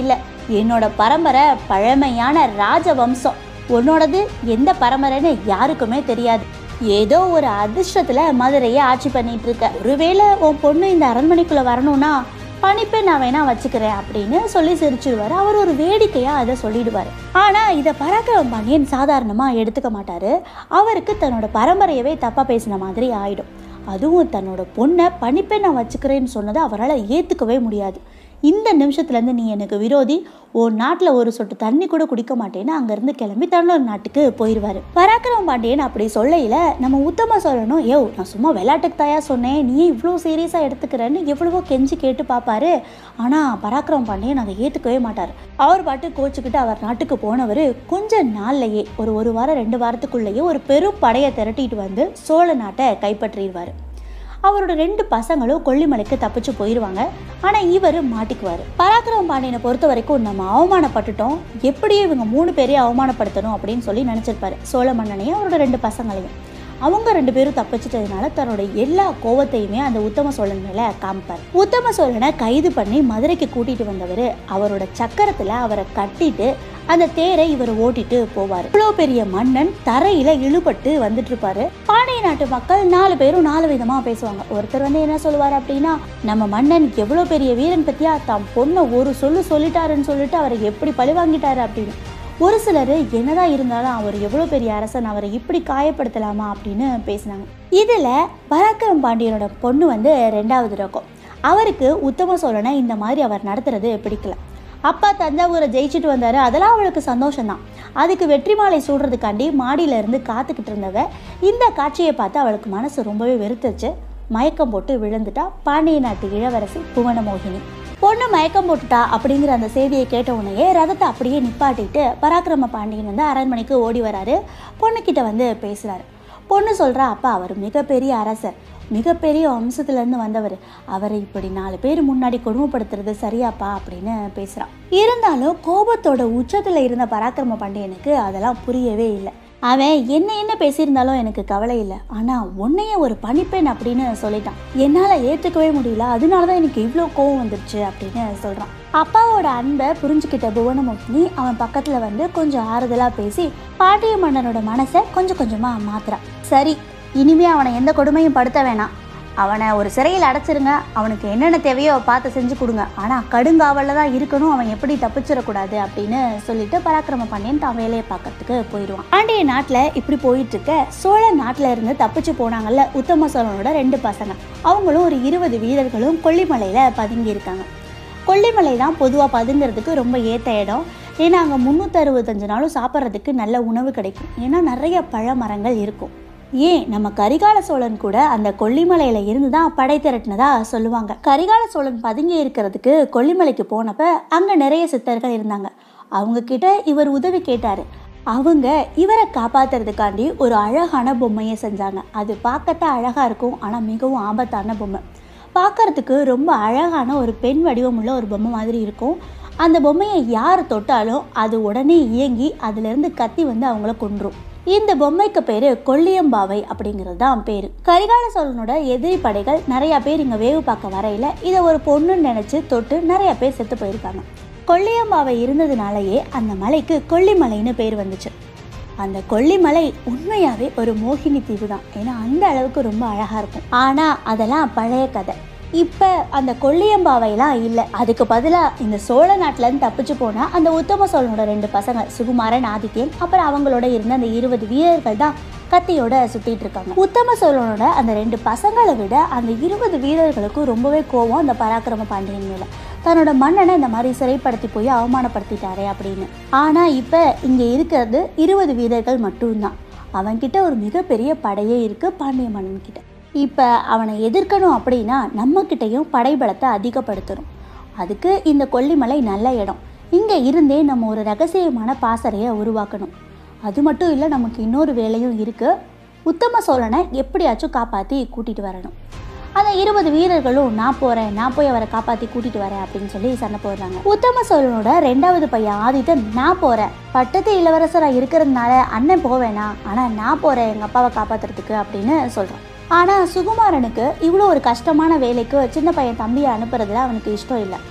என்னோட பரம்பரை பழமையான ராஜவம்சம் உன்னோடது எந்த பரம்பரைன்னு யாருக்குமே தெரியாது ஏதோ ஒரு அதிர்ஷ்டத்துல மதுரையை ஆட்சி பண்ணிட்டு இருக்க ஒருவேளை உன் பொண்ணு இந்த அரண்மனைக்குள்ள வரணும்னா பணிப்பை நான் வேணா வச்சுக்கிறேன் அப்படின்னு சொல்லி சிரிச்சிடுவாரு அவர் ஒரு வேடிக்கையா அதை சொல்லிடுவாரு ஆனா இதை பராக்கிரம பாண்டியன் சாதாரணமா எடுத்துக்க மாட்டாரு அவருக்கு தன்னோட பரம்பரையவே தப்பா பேசின மாதிரி ஆயிடும் அதுவும் தன்னோட பொண்ணை பணிப்பை நான் வச்சுக்கிறேன்னு சொன்னதை அவரால் ஏற்றுக்கவே முடியாது இந்த நிமிஷத்துலேருந்து நீ எனக்கு விரோதி உன் நாட்டில் ஒரு சொட்டு தண்ணி கூட குடிக்க மாட்டேன்னு அங்கேருந்து கிளம்பி தமிழர் நாட்டுக்கு போயிடுவார் பராக்கிரம பாண்டியன் அப்படி சொல்லையில் நம்ம உத்தம சொல்லணும் யோ நான் சும்மா விளையாட்டுக்கு தாயா சொன்னேன் நீ இவ்வளோ சீரியஸாக எடுத்துக்கிறேன்னு எவ்வளவோ கெஞ்சி கேட்டு பார்ப்பாரு ஆனால் பராக்கிரம பாண்டியன் அதை ஏற்றுக்கவே மாட்டார் அவர் பாட்டு கோச்சுக்கிட்டு அவர் நாட்டுக்கு போனவர் கொஞ்ச நாள்லையே ஒரு ஒரு வாரம் ரெண்டு வாரத்துக்குள்ளேயே ஒரு பெரும் படையை திரட்டிட்டு வந்து சோழ நாட்டை கைப்பற்றிடுவார் அவரோட ரெண்டு பசங்களும் கொல்லிமலைக்கு தப்பிச்சு போயிடுவாங்க ஆனால் இவர் மாட்டிக்குவார் பராக்கிரம பாண்டியனை பொறுத்த வரைக்கும் நம்ம அவமானப்பட்டுட்டோம் எப்படியும் இவங்க மூணு பேரையும் அவமானப்படுத்தணும் அப்படின்னு சொல்லி நினச்சிருப்பாரு சோழ மன்னனையும் அவரோட ரெண்டு பசங்களையும் அவங்க ரெண்டு பேரும் தப்பிச்சிட்டதுனால தன்னோட எல்லா கோவத்தையுமே அந்த உத்தம சோழன் மேல காமிப்பார் உத்தம சோழனை கைது பண்ணி மதுரைக்கு கூட்டிட்டு வந்தவர் அவரோட சக்கரத்துல அவரை கட்டிட்டு அந்த தேரை இவர் ஓட்டிட்டு போவார் இவ்வளோ பெரிய மன்னன் தரையில இழுபட்டு வந்துட்டு இருப்பாரு பாண்டிய நாட்டு மக்கள் நாலு பேரும் நாலு விதமா பேசுவாங்க ஒருத்தர் வந்து என்ன சொல்லுவார் அப்படின்னா நம்ம மன்னன் எவ்வளோ பெரிய வீரன் பத்தியா தாம் பொண்ணை ஒரு சொல்லு சொல்லிட்டாருன்னு சொல்லிட்டு அவரை எப்படி பழி வாங்கிட்டாரு அப்படின்னு ஒரு சிலர் என்னதான் இருந்தாலும் அவர் எவ்வளோ பெரிய அரசன் அவரை இப்படி காயப்படுத்தலாமா அப்படின்னு பேசினாங்க இதில் பராக்கிரம் பாண்டியனோட பொண்ணு வந்து ரெண்டாவது ரகம் அவருக்கு உத்தம சோழனை இந்த மாதிரி அவர் நடத்துறது பிடிக்கல அப்பா தஞ்சாவூரை ஜெயிச்சுட்டு வந்தார் அதெல்லாம் அவளுக்கு சந்தோஷம்தான் அதுக்கு வெற்றி மாலை சூடுறதுக்காண்டி மாடியில இருந்து காத்துக்கிட்டு இருந்தவ இந்த காட்சியை பார்த்து அவளுக்கு மனசு ரொம்பவே வெறுத்துச்சு மயக்கம் போட்டு விழுந்துட்டா பாண்டிய நாட்டு இளவரசி புவனமோகினி பொண்ணு மயக்கம் போட்டுட்டா அப்படிங்கிற அந்த செய்தியை கேட்ட உடனே ரதத்தை அப்படியே நிப்பாட்டிட்டு பராக்கிரம பாண்டியன் வந்து அரண்மனைக்கு ஓடி வராரு பொண்ணுக்கிட்ட வந்து பேசுறாரு பொண்ணு சொல்றா அப்பா அவர் மிகப்பெரிய அரசர் மிகப்பெரிய வம்சத்துலேருந்து வந்தவர் அவரை இப்படி நாலு பேர் முன்னாடி கொடுமைப்படுத்துறது சரியாப்பா அப்படின்னு பேசுகிறான் இருந்தாலும் கோபத்தோட உச்சத்தில் இருந்த பராக்கிரம பாண்டியனுக்கு அதெல்லாம் புரியவே இல்லை அவன் என்ன என்ன பேசியிருந்தாலும் எனக்கு கவலை இல்லை ஆனால் உன்னைய ஒரு பணிப்பெண் அப்படின்னு சொல்லிட்டான் என்னால் ஏற்றுக்கவே முடியல அதனால தான் எனக்கு இவ்வளோ கோவம் வந்துருச்சு அப்படின்னு சொல்கிறான் அப்பாவோட அன்பை புரிஞ்சுக்கிட்ட புவனமோகினி அவன் பக்கத்தில் வந்து கொஞ்சம் ஆறுதலாக பேசி பாண்டிய மன்னனோட மனசை கொஞ்சம் கொஞ்சமாக மாத்துறான் சரி இனிமே அவனை எந்த கொடுமையும் படுத்த வேணாம் அவனை ஒரு சிறையில் அடைச்சிருங்க அவனுக்கு என்னென்ன தேவையோ பார்த்து செஞ்சு கொடுங்க ஆனால் கடுங்காவலில் தான் இருக்கணும் அவன் எப்படி தப்பிச்சிடக்கூடாது அப்படின்னு சொல்லிட்டு பராக்கிரம பாண்டியன் தான் வேலையை பார்க்கறதுக்கு போயிடுவான் பாண்டிய நாட்டில் இப்படி போயிட்டு இருக்க சோழ நாட்டில் இருந்து தப்பிச்சு போனாங்கல்ல உத்தம சோழனோட ரெண்டு பசங்க அவங்களும் ஒரு இருபது வீரர்களும் கொல்லிமலையில் பதுங்கி இருக்காங்க கொல்லிமலை தான் பொதுவாக பதுங்கிறதுக்கு ரொம்ப ஏற்ற இடம் ஏன்னா அங்கே முந்நூற்றறுபத்தஞ்சு நாளும் சாப்பிட்றதுக்கு நல்ல உணவு கிடைக்கும் ஏன்னா நிறைய பழ மரங்கள் இருக்கும் ஏன் நம்ம கரிகால சோழன் கூட அந்த கொல்லிமலையில இருந்து தான் படை திரட்டினதா சொல்லுவாங்க கரிகால சோழன் பதுங்கி இருக்கிறதுக்கு கொல்லிமலைக்கு போனப்ப அங்க நிறைய சித்தர்கள் இருந்தாங்க அவங்க கிட்ட இவர் உதவி கேட்டாரு அவங்க இவரை காப்பாத்துறதுக்காண்டி ஒரு அழகான பொம்மையை செஞ்சாங்க அது பார்க்கத்தான் அழகா இருக்கும் ஆனா மிகவும் ஆபத்தான பொம்மை பார்க்கறதுக்கு ரொம்ப அழகான ஒரு பெண் வடிவமுள்ள ஒரு பொம்மை மாதிரி இருக்கும் அந்த பொம்மையை யார் தொட்டாலும் அது உடனே இயங்கி அதுலேருந்து கத்தி வந்து அவங்கள கொன்றும் இந்த பொம்மைக்கு பேரு கொல்லியம்பாவை அப்படிங்கிறது தான் பேரு கரிகால சோழனோட எதிரி படைகள் நிறைய பேர் இங்க வேவு பார்க்க வரையில இதை ஒரு பொண்ணுன்னு நினைச்சு தொட்டு நிறைய பேர் செத்து போயிருக்காங்க கொல்லியம்பாவை இருந்ததுனாலயே அந்த மலைக்கு கொல்லிமலைன்னு பேர் வந்துச்சு அந்த கொல்லிமலை உண்மையாவே ஒரு மோகினி தீவு தான் ஏன்னா அந்த அளவுக்கு ரொம்ப அழகா இருக்கும் ஆனா அதெல்லாம் பழைய கதை இப்போ அந்த கொல்லியம்பாவைலாம் இல்லை அதுக்கு பதிலாக இந்த சோழ நாட்டிலேருந்து தப்பிச்சு போனால் அந்த உத்தம சோழனோட ரெண்டு பசங்க சுகுமாரன் ஆதித்யன் அப்புறம் அவங்களோட இருந்த அந்த இருபது வீரர்கள் தான் கத்தியோட சுத்திட்டு இருக்காங்க உத்தம சோழனோட அந்த ரெண்டு பசங்களை விட அந்த இருபது வீரர்களுக்கும் ரொம்பவே கோவம் அந்த பராக்கிரம பாண்டியன் மேல தன்னோட மன்னனை இந்த மாதிரி சிறைப்படுத்தி போய் அவமானப்படுத்திட்டாரே அப்படின்னு ஆனா இப்ப இங்க இருக்கிறது இருபது வீரர்கள் மட்டும்தான் அவன்கிட்ட ஒரு மிகப்பெரிய படையே இருக்கு பாண்டிய மன்னன் கிட்ட இப்போ அவனை எதிர்க்கணும் அப்படின்னா நம்மக்கிட்டையும் படைபலத்தை அதிகப்படுத்தணும் அதுக்கு இந்த கொல்லிமலை நல்ல இடம் இங்கே இருந்தே நம்ம ஒரு ரகசியமான பாசறையை உருவாக்கணும் அது மட்டும் இல்லை நமக்கு இன்னொரு வேலையும் இருக்குது உத்தம சோழனை எப்படியாச்சும் காப்பாற்றி கூட்டிகிட்டு வரணும் அந்த இருபது வீரர்களும் நான் போகிறேன் நான் போய் அவரை காப்பாற்றி கூட்டிகிட்டு வரேன் அப்படின்னு சொல்லி சண்டை போடுறாங்க உத்தம சோழனோட ரெண்டாவது பையன் ஆதித்தன் நான் போகிறேன் பட்டத்து இளவரசராக இருக்கிறதுனால அண்ணன் போவேனா ஆனால் நான் போகிறேன் எங்கள் அப்பாவை காப்பாற்றுறதுக்கு அப்படின்னு சொல்கிறான் ஆனால் சுகுமாரனுக்கு இவ்வளோ ஒரு கஷ்டமான வேலைக்கு சின்ன பையன் தம்பியை அனுப்புறதுல அவனுக்கு இஷ்டம் இல்லை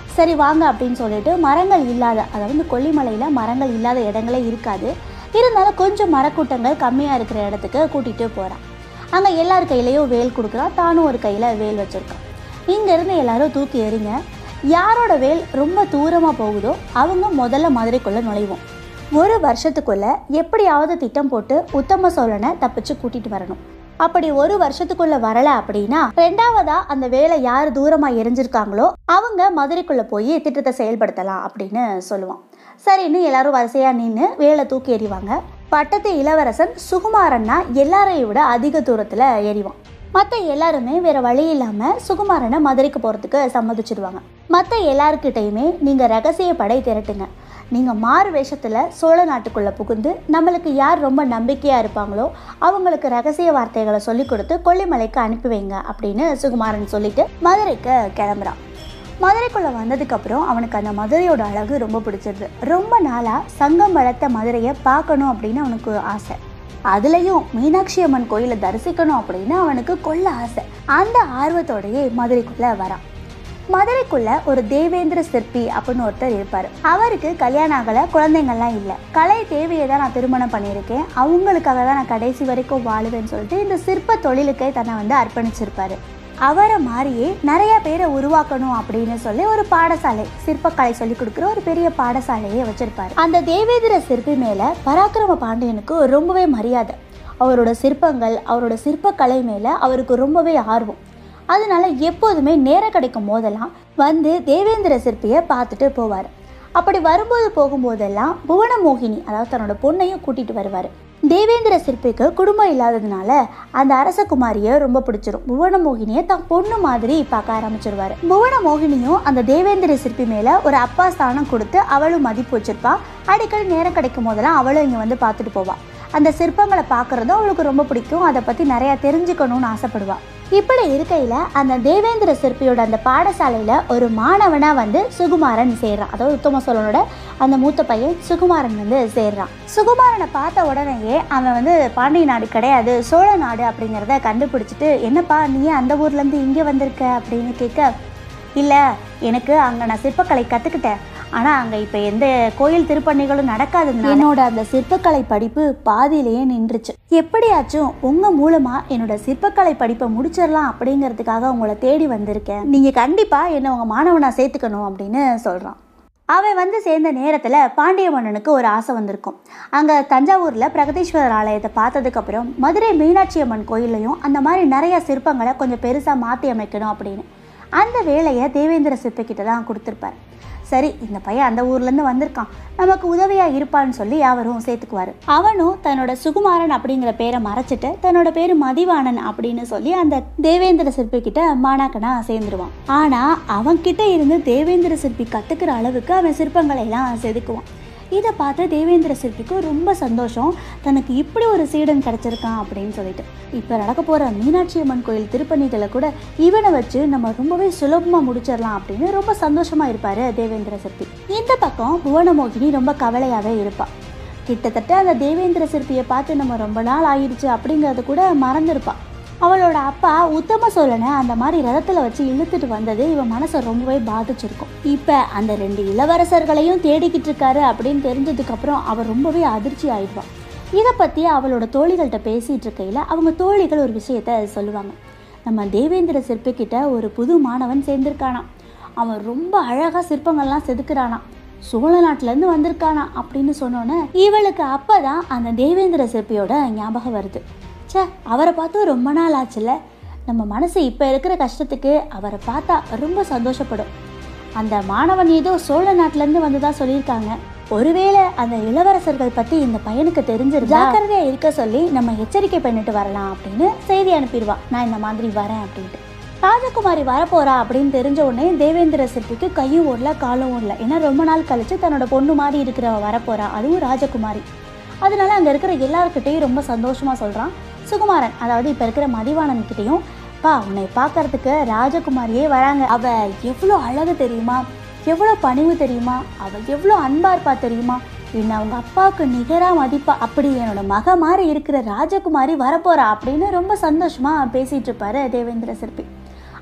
சரி வாங்க அப்படின்னு சொல்லிட்டு மரங்கள் இல்லாத அதாவது கொல்லிமலையில் மரங்கள் இல்லாத இடங்களே இருக்காது இருந்தாலும் கொஞ்சம் மரக்கூட்டங்கள் கம்மியாக இருக்கிற இடத்துக்கு கூட்டிகிட்டு போகிறான் அங்கே எல்லார் கையிலையும் வேல் கொடுக்குறான் தானும் ஒரு கையில் வேல் வச்சுருக்கான் இங்கேருந்து எல்லாரும் தூக்கி எறிங்க யாரோட வேல் ரொம்ப தூரமாக போகுதோ அவங்க முதல்ல மதுரைக்குள்ளே நுழைவோம் ஒரு வருஷத்துக்குள்ள எப்படியாவது திட்டம் போட்டு உத்தம சோழனை தப்பிச்சு கூட்டிட்டு வரணும் அப்படி ஒரு வருஷத்துக்குள்ள வரல அப்படின்னா ரெண்டாவதா அந்த வேலை யார் தூரமா எரிஞ்சிருக்காங்களோ அவங்க மதுரைக்குள்ள போய் திட்டத்தை செயல்படுத்தலாம் அப்படின்னு சொல்லுவான் சரின்னு எல்லாரும் வரிசையா நின்று வேலை தூக்கி எறிவாங்க பட்டத்து இளவரசன் சுகுமாரன்னா எல்லாரையும் விட அதிக தூரத்துல எறிவான் மற்ற எல்லாருமே வேற வழி இல்லாம சுகுமாரனை மதுரைக்கு போறதுக்கு சம்மதிச்சிடுவாங்க மற்ற எல்லாருக்கிட்டையுமே நீங்க ரகசிய படை திரட்டுங்க நீங்க மாறு வேஷத்துல சோழ நாட்டுக்குள்ள புகுந்து நம்மளுக்கு யார் ரொம்ப நம்பிக்கையா இருப்பாங்களோ அவங்களுக்கு ரகசிய வார்த்தைகளை சொல்லி கொடுத்து கொல்லிமலைக்கு அனுப்பி வைங்க அப்படின்னு சுகுமாரன் சொல்லிட்டு மதுரைக்கு கிளம்புறான் மதுரைக்குள்ள வந்ததுக்கு அப்புறம் அவனுக்கு அந்த மதுரையோட அழகு ரொம்ப பிடிச்சிருது ரொம்ப நாளா சங்கம் வளர்த்த மதுரையை பார்க்கணும் அப்படின்னு அவனுக்கு ஆசை அதுலயும் மீனாட்சி அம்மன் கோயிலை தரிசிக்கணும் அப்படின்னு அவனுக்கு கொள்ள ஆசை அந்த ஆர்வத்தோடயே மதுரைக்குள்ள வரான் மதுரைக்குள்ள ஒரு தேவேந்திர சிற்பி அப்படின்னு ஒருத்தர் இருப்பார் அவருக்கு கல்யாணம் ஆகலை குழந்தைங்கள்லாம் இல்லை கலை தேவையை தான் நான் திருமணம் பண்ணியிருக்கேன் அவங்களுக்காக தான் நான் கடைசி வரைக்கும் வாழுவேன்னு சொல்லிட்டு இந்த சிற்ப தொழிலுக்கே தன்னை வந்து அர்ப்பணிச்சிருப்பாரு அவரை மாதிரியே நிறைய பேரை உருவாக்கணும் அப்படின்னு சொல்லி ஒரு பாடசாலை சிற்பக்கலை சொல்லி கொடுக்குற ஒரு பெரிய பாடசாலையை வச்சிருப்பாரு அந்த தேவேந்திர சிற்பி மேல பராக்கிரம பாண்டியனுக்கு ரொம்பவே மரியாதை அவரோட சிற்பங்கள் அவரோட சிற்பக்கலை மேல அவருக்கு ரொம்பவே ஆர்வம் அதனால எப்போதுமே நேரம் கிடைக்கும் போதெல்லாம் வந்து தேவேந்திர சிற்பியை பார்த்துட்டு போவார் அப்படி வரும்போது போகும்போதெல்லாம் புவனமோகினி அதாவது தன்னோட பொண்ணையும் கூட்டிட்டு வருவார் தேவேந்திர சிற்பிக்கு குடும்பம் இல்லாததுனால அந்த அரசகுமாரியை ரொம்ப பிடிச்சிரும் புவனமோகினியை தான் பொண்ணு மாதிரி பார்க்க ஆரம்பிச்சிருவாரு புவனமோகினியும் அந்த தேவேந்திர சிற்பி மேல ஒரு அப்பா ஸ்தானம் கொடுத்து அவளும் மதிப்பு வச்சிருப்பா அடிக்கடி நேரம் கிடைக்கும் போதெல்லாம் அவளும் இங்க வந்து பார்த்துட்டு போவா அந்த சிற்பங்களை பார்க்கறதும் அவளுக்கு ரொம்ப பிடிக்கும் அதை பத்தி நிறைய தெரிஞ்சுக்கணும்னு ஆசைப்படுவா இப்படி இருக்கையில அந்த தேவேந்திர சிற்பியோட அந்த பாடசாலையில ஒரு மாணவனா வந்து சுகுமாரன் சேர்றான் அதாவது உத்தம சோழனோட அந்த மூத்த பையன் சுகுமாரன் வந்து சேர்றான் சுகுமாரனை பார்த்த உடனேயே அவன் வந்து பாண்டிய நாடு கிடையாது சோழ நாடு அப்படிங்கிறத கண்டுபிடிச்சிட்டு என்னப்பா நீ அந்த ஊர்ல இருந்து இங்க வந்திருக்க அப்படின்னு கேட்க இல்லை எனக்கு அங்கே நான் சிற்பக்கலை கற்றுக்கிட்டேன் ஆனால் அங்கே இப்போ எந்த கோயில் திருப்பணிகளும் நடக்காது என்னோட அந்த சிற்பக்கலை படிப்பு பாதியிலேயே நின்றுச்சு எப்படியாச்சும் உங்கள் மூலமாக என்னோட சிற்பக்கலை படிப்பை முடிச்சிடலாம் அப்படிங்கிறதுக்காக உங்களை தேடி வந்திருக்கேன் நீங்கள் கண்டிப்பாக என்னை உங்கள் மாணவனாக சேர்த்துக்கணும் அப்படின்னு சொல்கிறான் அவன் வந்து சேர்ந்த நேரத்தில் பாண்டிய மன்னனுக்கு ஒரு ஆசை வந்திருக்கும் அங்கே தஞ்சாவூரில் பிரகதீஸ்வரர் ஆலயத்தை பார்த்ததுக்கப்புறம் மதுரை மீனாட்சி அம்மன் கோயிலையும் அந்த மாதிரி நிறைய சிற்பங்களை கொஞ்சம் பெருசாக மாற்றி அமைக்கணும் அப்படின்னு அந்த வேலையை தேவேந்திர சிற்பிக்கிட்ட தான் கொடுத்துருப்பார் சரி இந்த பையன் அந்த ஊர்லேருந்து வந்திருக்கான் நமக்கு உதவியாக இருப்பான்னு சொல்லி அவரும் சேர்த்துக்குவார் அவனும் தன்னோட சுகுமாரன் அப்படிங்கிற பேரை மறைச்சிட்டு தன்னோட பேர் மதிவாணன் அப்படின்னு சொல்லி அந்த தேவேந்திர சிற்பி கிட்ட மாணாக்கனா சேர்ந்துருவான் ஆனால் அவன்கிட்ட இருந்து தேவேந்திர சிற்பி கற்றுக்கிற அளவுக்கு அவன் சிற்பங்களை எல்லாம் செதுக்குவான் இதை பார்த்து தேவேந்திர சிற்பிக்கு ரொம்ப சந்தோஷம் தனக்கு இப்படி ஒரு சீடன் கிடைச்சிருக்கான் அப்படின்னு சொல்லிட்டு இப்போ நடக்க போகிற மீனாட்சி அம்மன் கோயில் திருப்பணிகளை கூட இவனை வச்சு நம்ம ரொம்பவே சுலபமாக முடிச்சிடலாம் அப்படின்னு ரொம்ப சந்தோஷமாக இருப்பார் தேவேந்திர சிற்பி இந்த பக்கம் புவனமோகினி ரொம்ப கவலையாகவே இருப்பாள் கிட்டத்தட்ட அந்த தேவேந்திர சிற்பியை பார்த்து நம்ம ரொம்ப நாள் ஆயிடுச்சு அப்படிங்கிறது கூட மறந்துருப்பா அவளோட அப்பா உத்தம சோழனை அந்த மாதிரி ரதத்தில் வச்சு இழுத்துட்டு வந்தது இவன் மனசை ரொம்பவே பாதிச்சிருக்கும் இப்போ அந்த ரெண்டு இளவரசர்களையும் தேடிக்கிட்டு இருக்காரு அப்படின்னு தெரிஞ்சதுக்கப்புறம் அவள் ரொம்பவே அதிர்ச்சி ஆயிடுவான் இதை பற்றி அவளோட தோழிகள்கிட்ட பேசிகிட்டு இருக்கையில் அவங்க தோழிகள் ஒரு விஷயத்த சொல்லுவாங்க நம்ம தேவேந்திர சிற்பிக்கிட்ட ஒரு புது மாணவன் சேர்ந்திருக்கானாம் அவன் ரொம்ப அழகாக சிற்பங்கள்லாம் செதுக்குறானாம் சோழ நாட்டிலேருந்து வந்திருக்கானா அப்படின்னு சொன்னோன்னே இவளுக்கு அப்போ தான் அந்த தேவேந்திர சிற்பியோட ஞாபகம் வருது ச்சே அவரை பார்த்து ரொம்ப நாள் ஆச்சுல்ல நம்ம மனசு இப்போ இருக்கிற கஷ்டத்துக்கு அவரை பார்த்தா ரொம்ப சந்தோஷப்படும் அந்த மாணவன் ஏதோ சோழ நாட்டிலேருந்து வந்ததா சொல்லியிருக்காங்க ஒருவேளை அந்த இளவரசர்கள் பற்றி இந்த பையனுக்கு தெரிஞ்சிரு ஜாக்கிரதையா இருக்க சொல்லி நம்ம எச்சரிக்கை பண்ணிட்டு வரலாம் அப்படின்னு செய்தி அனுப்பிடுவா நான் இந்த மாதிரி வரேன் அப்படின்ட்டு ராஜகுமாரி வரப்போறா அப்படின்னு தெரிஞ்ச உடனே தேவேந்திர சிற்பிக்கு கையும் ஓடல காலும் ஓடல ஏன்னா ரொம்ப நாள் கழிச்சு தன்னோட பொண்ணு மாதிரி இருக்கிறவ வரப்போறா அதுவும் ராஜகுமாரி அதனால அங்கே இருக்கிற எல்லாருக்கிட்டையும் ரொம்ப சந்தோஷமா சொல்றான் சுகுமாரன் அதாவது இப்போ இருக்கிற மதிவாணன் கிட்டேயும் பா உன்னை பார்க்கறதுக்கு ராஜகுமாரியே வராங்க அவ எவ்வளோ அழகு தெரியுமா எவ்வளோ பணிவு தெரியுமா அவ எவ்வளோ அன்பா இருப்பா தெரியுமா என்ன அவங்க அப்பாவுக்கு நிகராக மதிப்பா அப்படி என்னோட மக மாதிரி இருக்கிற ராஜகுமாரி வரப்போறா அப்படின்னு ரொம்ப சந்தோஷமா பேசிட்டு இருப்பாரு தேவேந்திர சிற்பி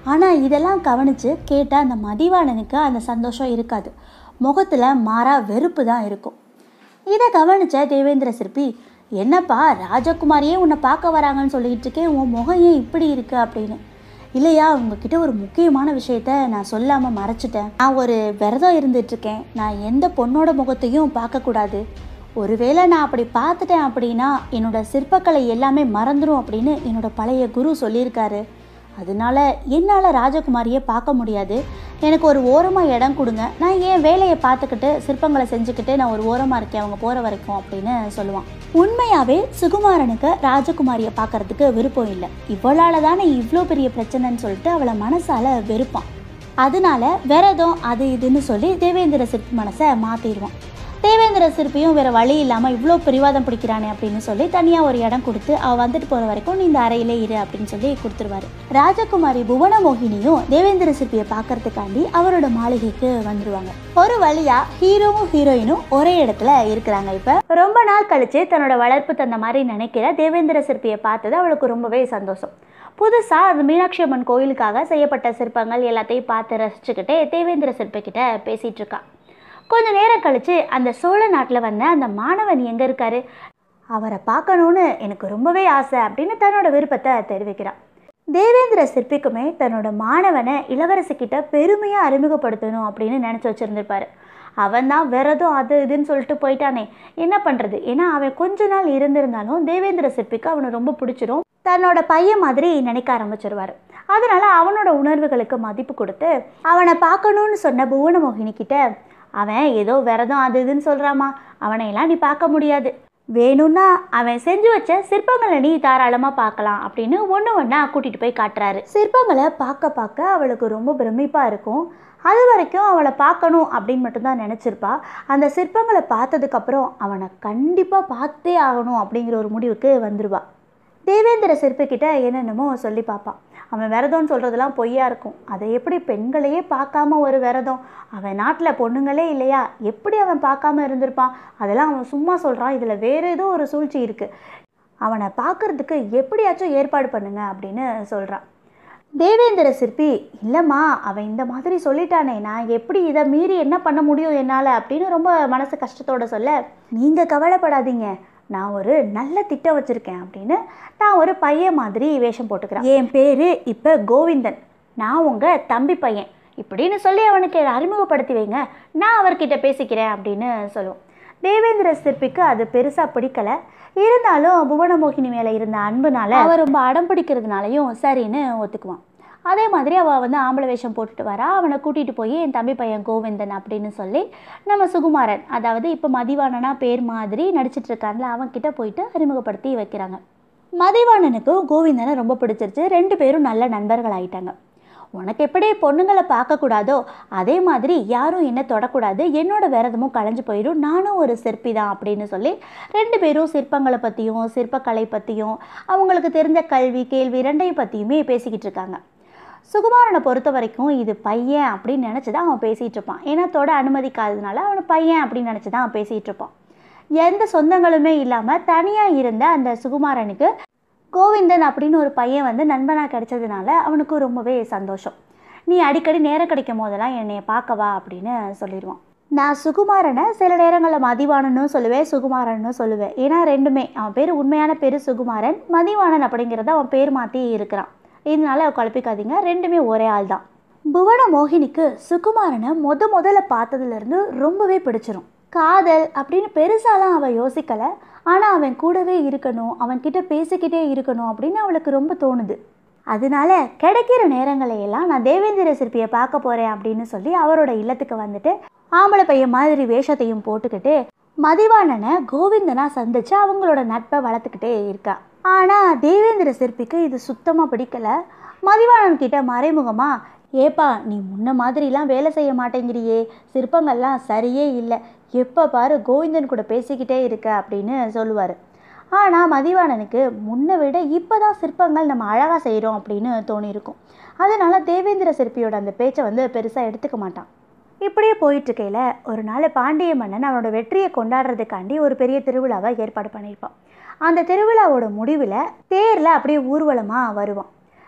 ஆனால் இதெல்லாம் கவனித்து கேட்டால் அந்த மதிவாணனுக்கு அந்த சந்தோஷம் இருக்காது முகத்தில் மாறா வெறுப்பு தான் இருக்கும் இதை கவனிச்ச தேவேந்திர சிற்பி என்னப்பா ராஜகுமாரியே உன்னை பார்க்க வராங்கன்னு சொல்லிட்டு இருக்கேன் உன் முகம் ஏன் இப்படி இருக்கு அப்படின்னு இல்லையா உங்ககிட்ட ஒரு முக்கியமான விஷயத்த நான் சொல்லாமல் மறைச்சிட்டேன் நான் ஒரு விரதம் இருந்துட்டுருக்கேன் நான் எந்த பொண்ணோட முகத்தையும் பார்க்கக்கூடாது ஒருவேளை நான் அப்படி பார்த்துட்டேன் அப்படின்னா என்னோட சிற்பக்கலை எல்லாமே மறந்துடும் அப்படின்னு என்னோட பழைய குரு சொல்லியிருக்காரு அதனால என்னால் ராஜகுமாரியை பார்க்க முடியாது எனக்கு ஒரு ஓரமாக இடம் கொடுங்க நான் என் வேலையை பார்த்துக்கிட்டு சிற்பங்களை செஞ்சுக்கிட்டு நான் ஒரு ஓரமாக இருக்கேன் அவங்க போகிற வரைக்கும் அப்படின்னு சொல்லுவான் உண்மையாகவே சுகுமாரனுக்கு ராஜகுமாரியை பார்க்கறதுக்கு விருப்பம் இல்லை இவளால் தானே இவ்வளோ பெரிய பிரச்சனைன்னு சொல்லிட்டு அவளை மனசால வெறுப்பான் அதனால விரதம் அது இதுன்னு சொல்லி தேவேந்திர சிற்பி மனசை மாற்றிடுவான் தேவேந்திர சிற்பியும் வேற வழி இல்லாமல் இவ்வளோ பிரிவாதம் பிடிக்கிறானே அப்படின்னு சொல்லி தனியாக ஒரு இடம் கொடுத்து அவள் வந்துட்டு போகிற வரைக்கும் நீ இந்த அறையிலே இரு அப்படின்னு சொல்லி கொடுத்துருவாரு ராஜகுமாரி புவன மோகினியும் தேவேந்திர சிற்பியை பார்க்கறதுக்காண்டி அவரோட மாளிகைக்கு வந்துருவாங்க ஒரு வழியா ஹீரோவும் ஹீரோயினும் ஒரே இடத்துல இருக்கிறாங்க இப்போ ரொம்ப நாள் கழிச்சு தன்னோட வளர்ப்பு தந்த மாதிரி நினைக்கிற தேவேந்திர சிற்பியை பார்த்தது அவளுக்கு ரொம்பவே சந்தோஷம் புதுசாக அந்த மீனாட்சி அம்மன் கோயிலுக்காக செய்யப்பட்ட சிற்பங்கள் எல்லாத்தையும் பார்த்து ரசிச்சுக்கிட்டே தேவேந்திர சிற்பிக்கிட்ட பேசிகிட்டு இருக்கா கொஞ்ச நேரம் கழிச்சு அந்த சோழ நாட்டில் வந்த அந்த மாணவன் எங்கே இருக்காரு அவரை பார்க்கணுன்னு எனக்கு ரொம்பவே ஆசை அப்படின்னு தன்னோட விருப்பத்தை தெரிவிக்கிறான் தேவேந்திர சிற்பிக்குமே தன்னோட மாணவனை இளவரசிக்கிட்ட பெருமையாக அறிமுகப்படுத்தணும் அப்படின்னு நினச்சி வச்சுருந்துருப்பாரு அவன் தான் விரதம் அது இதுன்னு சொல்லிட்டு போயிட்டானே என்ன பண்ணுறது ஏன்னா அவன் கொஞ்ச நாள் இருந்திருந்தாலும் தேவேந்திர சிற்பிக்கு அவனை ரொம்ப பிடிச்சிரும் தன்னோட பையன் மாதிரி நினைக்க ஆரம்பிச்சிருவாரு அதனால அவனோட உணர்வுகளுக்கு மதிப்பு கொடுத்து அவனை பார்க்கணும்னு சொன்ன புவனமோகினி கிட்ட அவன் ஏதோ விரதம் அது இதுன்னு சொல்கிறாமா அவனையெல்லாம் நீ பார்க்க முடியாது வேணும்னா அவன் செஞ்சு வச்ச சிற்பங்களை நீ தாராளமாக பார்க்கலாம் அப்படின்னு ஒன்று ஒன்றா கூட்டிகிட்டு போய் காட்டுறாரு சிற்பங்களை பார்க்க பார்க்க அவளுக்கு ரொம்ப பிரமிப்பாக இருக்கும் அது வரைக்கும் அவளை பார்க்கணும் அப்படின்னு மட்டும்தான் நினச்சிருப்பா அந்த சிற்பங்களை பார்த்ததுக்கப்புறம் அவனை கண்டிப்பாக பார்த்தே ஆகணும் அப்படிங்கிற ஒரு முடிவுக்கு வந்துடுவா தேவேந்திர சிற்பிக்கிட்ட என்னென்னமோ சொல்லி பார்ப்பான் அவன் விரதம்னு சொல்கிறதெல்லாம் பொய்யா இருக்கும் அதை எப்படி பெண்களையே பார்க்காம ஒரு விரதம் அவன் நாட்டில் பொண்ணுங்களே இல்லையா எப்படி அவன் பார்க்காம இருந்திருப்பான் அதெல்லாம் அவன் சும்மா சொல்கிறான் இதில் வேறு ஏதோ ஒரு சூழ்ச்சி இருக்குது அவனை பார்க்கறதுக்கு எப்படியாச்சும் ஏற்பாடு பண்ணுங்க அப்படின்னு சொல்கிறான் தேவேந்திர சிற்பி இல்லைம்மா அவன் இந்த மாதிரி சொல்லிட்டானே நான் எப்படி இதை மீறி என்ன பண்ண முடியும் என்னால் அப்படின்னு ரொம்ப மனசு கஷ்டத்தோட சொல்ல நீங்கள் கவலைப்படாதீங்க நான் ஒரு நல்ல திட்டம் வச்சுருக்கேன் அப்படின்னு நான் ஒரு பையன் மாதிரி வேஷம் போட்டுக்கிறேன் என் பேர் இப்போ கோவிந்தன் நான் உங்கள் தம்பி பையன் இப்படின்னு சொல்லி அவனுக்கு அறிமுகப்படுத்தி வைங்க நான் அவர்கிட்ட பேசிக்கிறேன் அப்படின்னு சொல்லுவோம் தேவேந்திர சிற்பிக்கு அது பெருசாக பிடிக்கல இருந்தாலும் புவனமோகினி மேலே இருந்த அன்புனால அவன் ரொம்ப அடம் பிடிக்கிறதுனாலையும் சரின்னு ஒத்துக்குவான் அதே மாதிரி அவள் வந்து ஆம்பளை வேஷம் போட்டுட்டு வரா அவனை கூட்டிகிட்டு போய் என் தம்பி பையன் கோவிந்தன் அப்படின்னு சொல்லி நம்ம சுகுமாரன் அதாவது இப்போ மதிவாணனா பேர் மாதிரி நடிச்சிட்டு இருக்கான்ல அவன்கிட்ட போயிட்டு அறிமுகப்படுத்தி வைக்கிறாங்க மதிவாணனுக்கும் கோவிந்தனை ரொம்ப பிடிச்சிருச்சு ரெண்டு பேரும் நல்ல நண்பர்கள் ஆயிட்டாங்க உனக்கு எப்படி பொண்ணுங்களை பார்க்கக்கூடாதோ அதே மாதிரி யாரும் என்ன தொடக்கூடாது என்னோட விரதமும் களைஞ்சு போயிடும் நானும் ஒரு சிற்பி தான் அப்படின்னு சொல்லி ரெண்டு பேரும் சிற்பங்களை பற்றியும் சிற்பக்கலை பற்றியும் அவங்களுக்கு தெரிஞ்ச கல்வி கேள்வி ரெண்டையும் பற்றியுமே பேசிக்கிட்டு இருக்காங்க சுகுமாரனை பொறுத்த வரைக்கும் இது பையன் அப்படின்னு நினச்சி தான் அவன் பேசிகிட்டு இருப்பான் ஏன்னா தொட அனுமதிக்காததுனால அவனை பையன் அப்படின்னு நினச்சி தான் அவன் பேசிகிட்டு இருப்பான் எந்த சொந்தங்களுமே இல்லாமல் தனியாக இருந்த அந்த சுகுமாரனுக்கு கோவிந்தன் அப்படின்னு ஒரு பையன் வந்து நண்பனாக கிடைச்சதுனால அவனுக்கு ரொம்பவே சந்தோஷம் நீ அடிக்கடி நேரம் கிடைக்கும் போதெல்லாம் என்னைய பார்க்கவா அப்படின்னு சொல்லிடுவான் நான் சுகுமாரனை சில நேரங்களில் மதிவாணனும் சொல்லுவேன் சுகுமாரனும் சொல்லுவேன் ஏன்னா ரெண்டுமே அவன் பேர் உண்மையான பேர் சுகுமாரன் மதிவாணன் அப்படிங்கிறத அவன் பேர் மாற்றி இருக்கிறான் இதனால குழப்பிக்காதீங்க ரெண்டுமே ஒரே ஆள் தான் புவன மோகினிக்கு சுகுமாரனை முத முதல்ல பார்த்ததுலேருந்து ரொம்பவே பிடிச்சிரும் காதல் அப்படின்னு பெருசாலாம் அவள் யோசிக்கலை ஆனால் அவன் கூடவே இருக்கணும் அவன்கிட்ட பேசிக்கிட்டே இருக்கணும் அப்படின்னு அவளுக்கு ரொம்ப தோணுது அதனால கிடைக்கிற நேரங்களை எல்லாம் நான் தேவேந்திர சிற்பியை பார்க்க போகிறேன் அப்படின்னு சொல்லி அவரோட இல்லத்துக்கு வந்துட்டு ஆம்பளை பையன் மாதிரி வேஷத்தையும் போட்டுக்கிட்டு மதிவாணனை கோவிந்தனா சந்திச்சு அவங்களோட நட்பை வளர்த்துக்கிட்டே இருக்கா ஆனால் தேவேந்திர சிற்பிக்கு இது சுத்தமாக பிடிக்கல மதிவாணன் கிட்ட மறைமுகமா ஏப்பா நீ முன்ன மாதிரிலாம் வேலை செய்ய மாட்டேங்கிறியே சிற்பங்கள்லாம் சரியே இல்லை எப்போ பாரு கோவிந்தன் கூட பேசிக்கிட்டே இருக்க அப்படின்னு சொல்லுவார் ஆனால் மதிவாணனுக்கு முன்னை விட இப்போ தான் சிற்பங்கள் நம்ம அழகாக செய்கிறோம் அப்படின்னு தோணியிருக்கும் அதனால் தேவேந்திர சிற்பியோட அந்த பேச்சை வந்து பெருசாக எடுத்துக்க மாட்டான் இப்படியே போயிட்டு இருக்கையில் ஒரு நாள் பாண்டிய மன்னன் அவனோட வெற்றியை கொண்டாடுறதுக்காண்டி ஒரு பெரிய திருவிழாவை ஏற்பாடு பண்ணியிருப்பான் அந்த திருவிழாவோட முடிவில் தேரில் அப்படியே ஊர்வலமாக வருவான்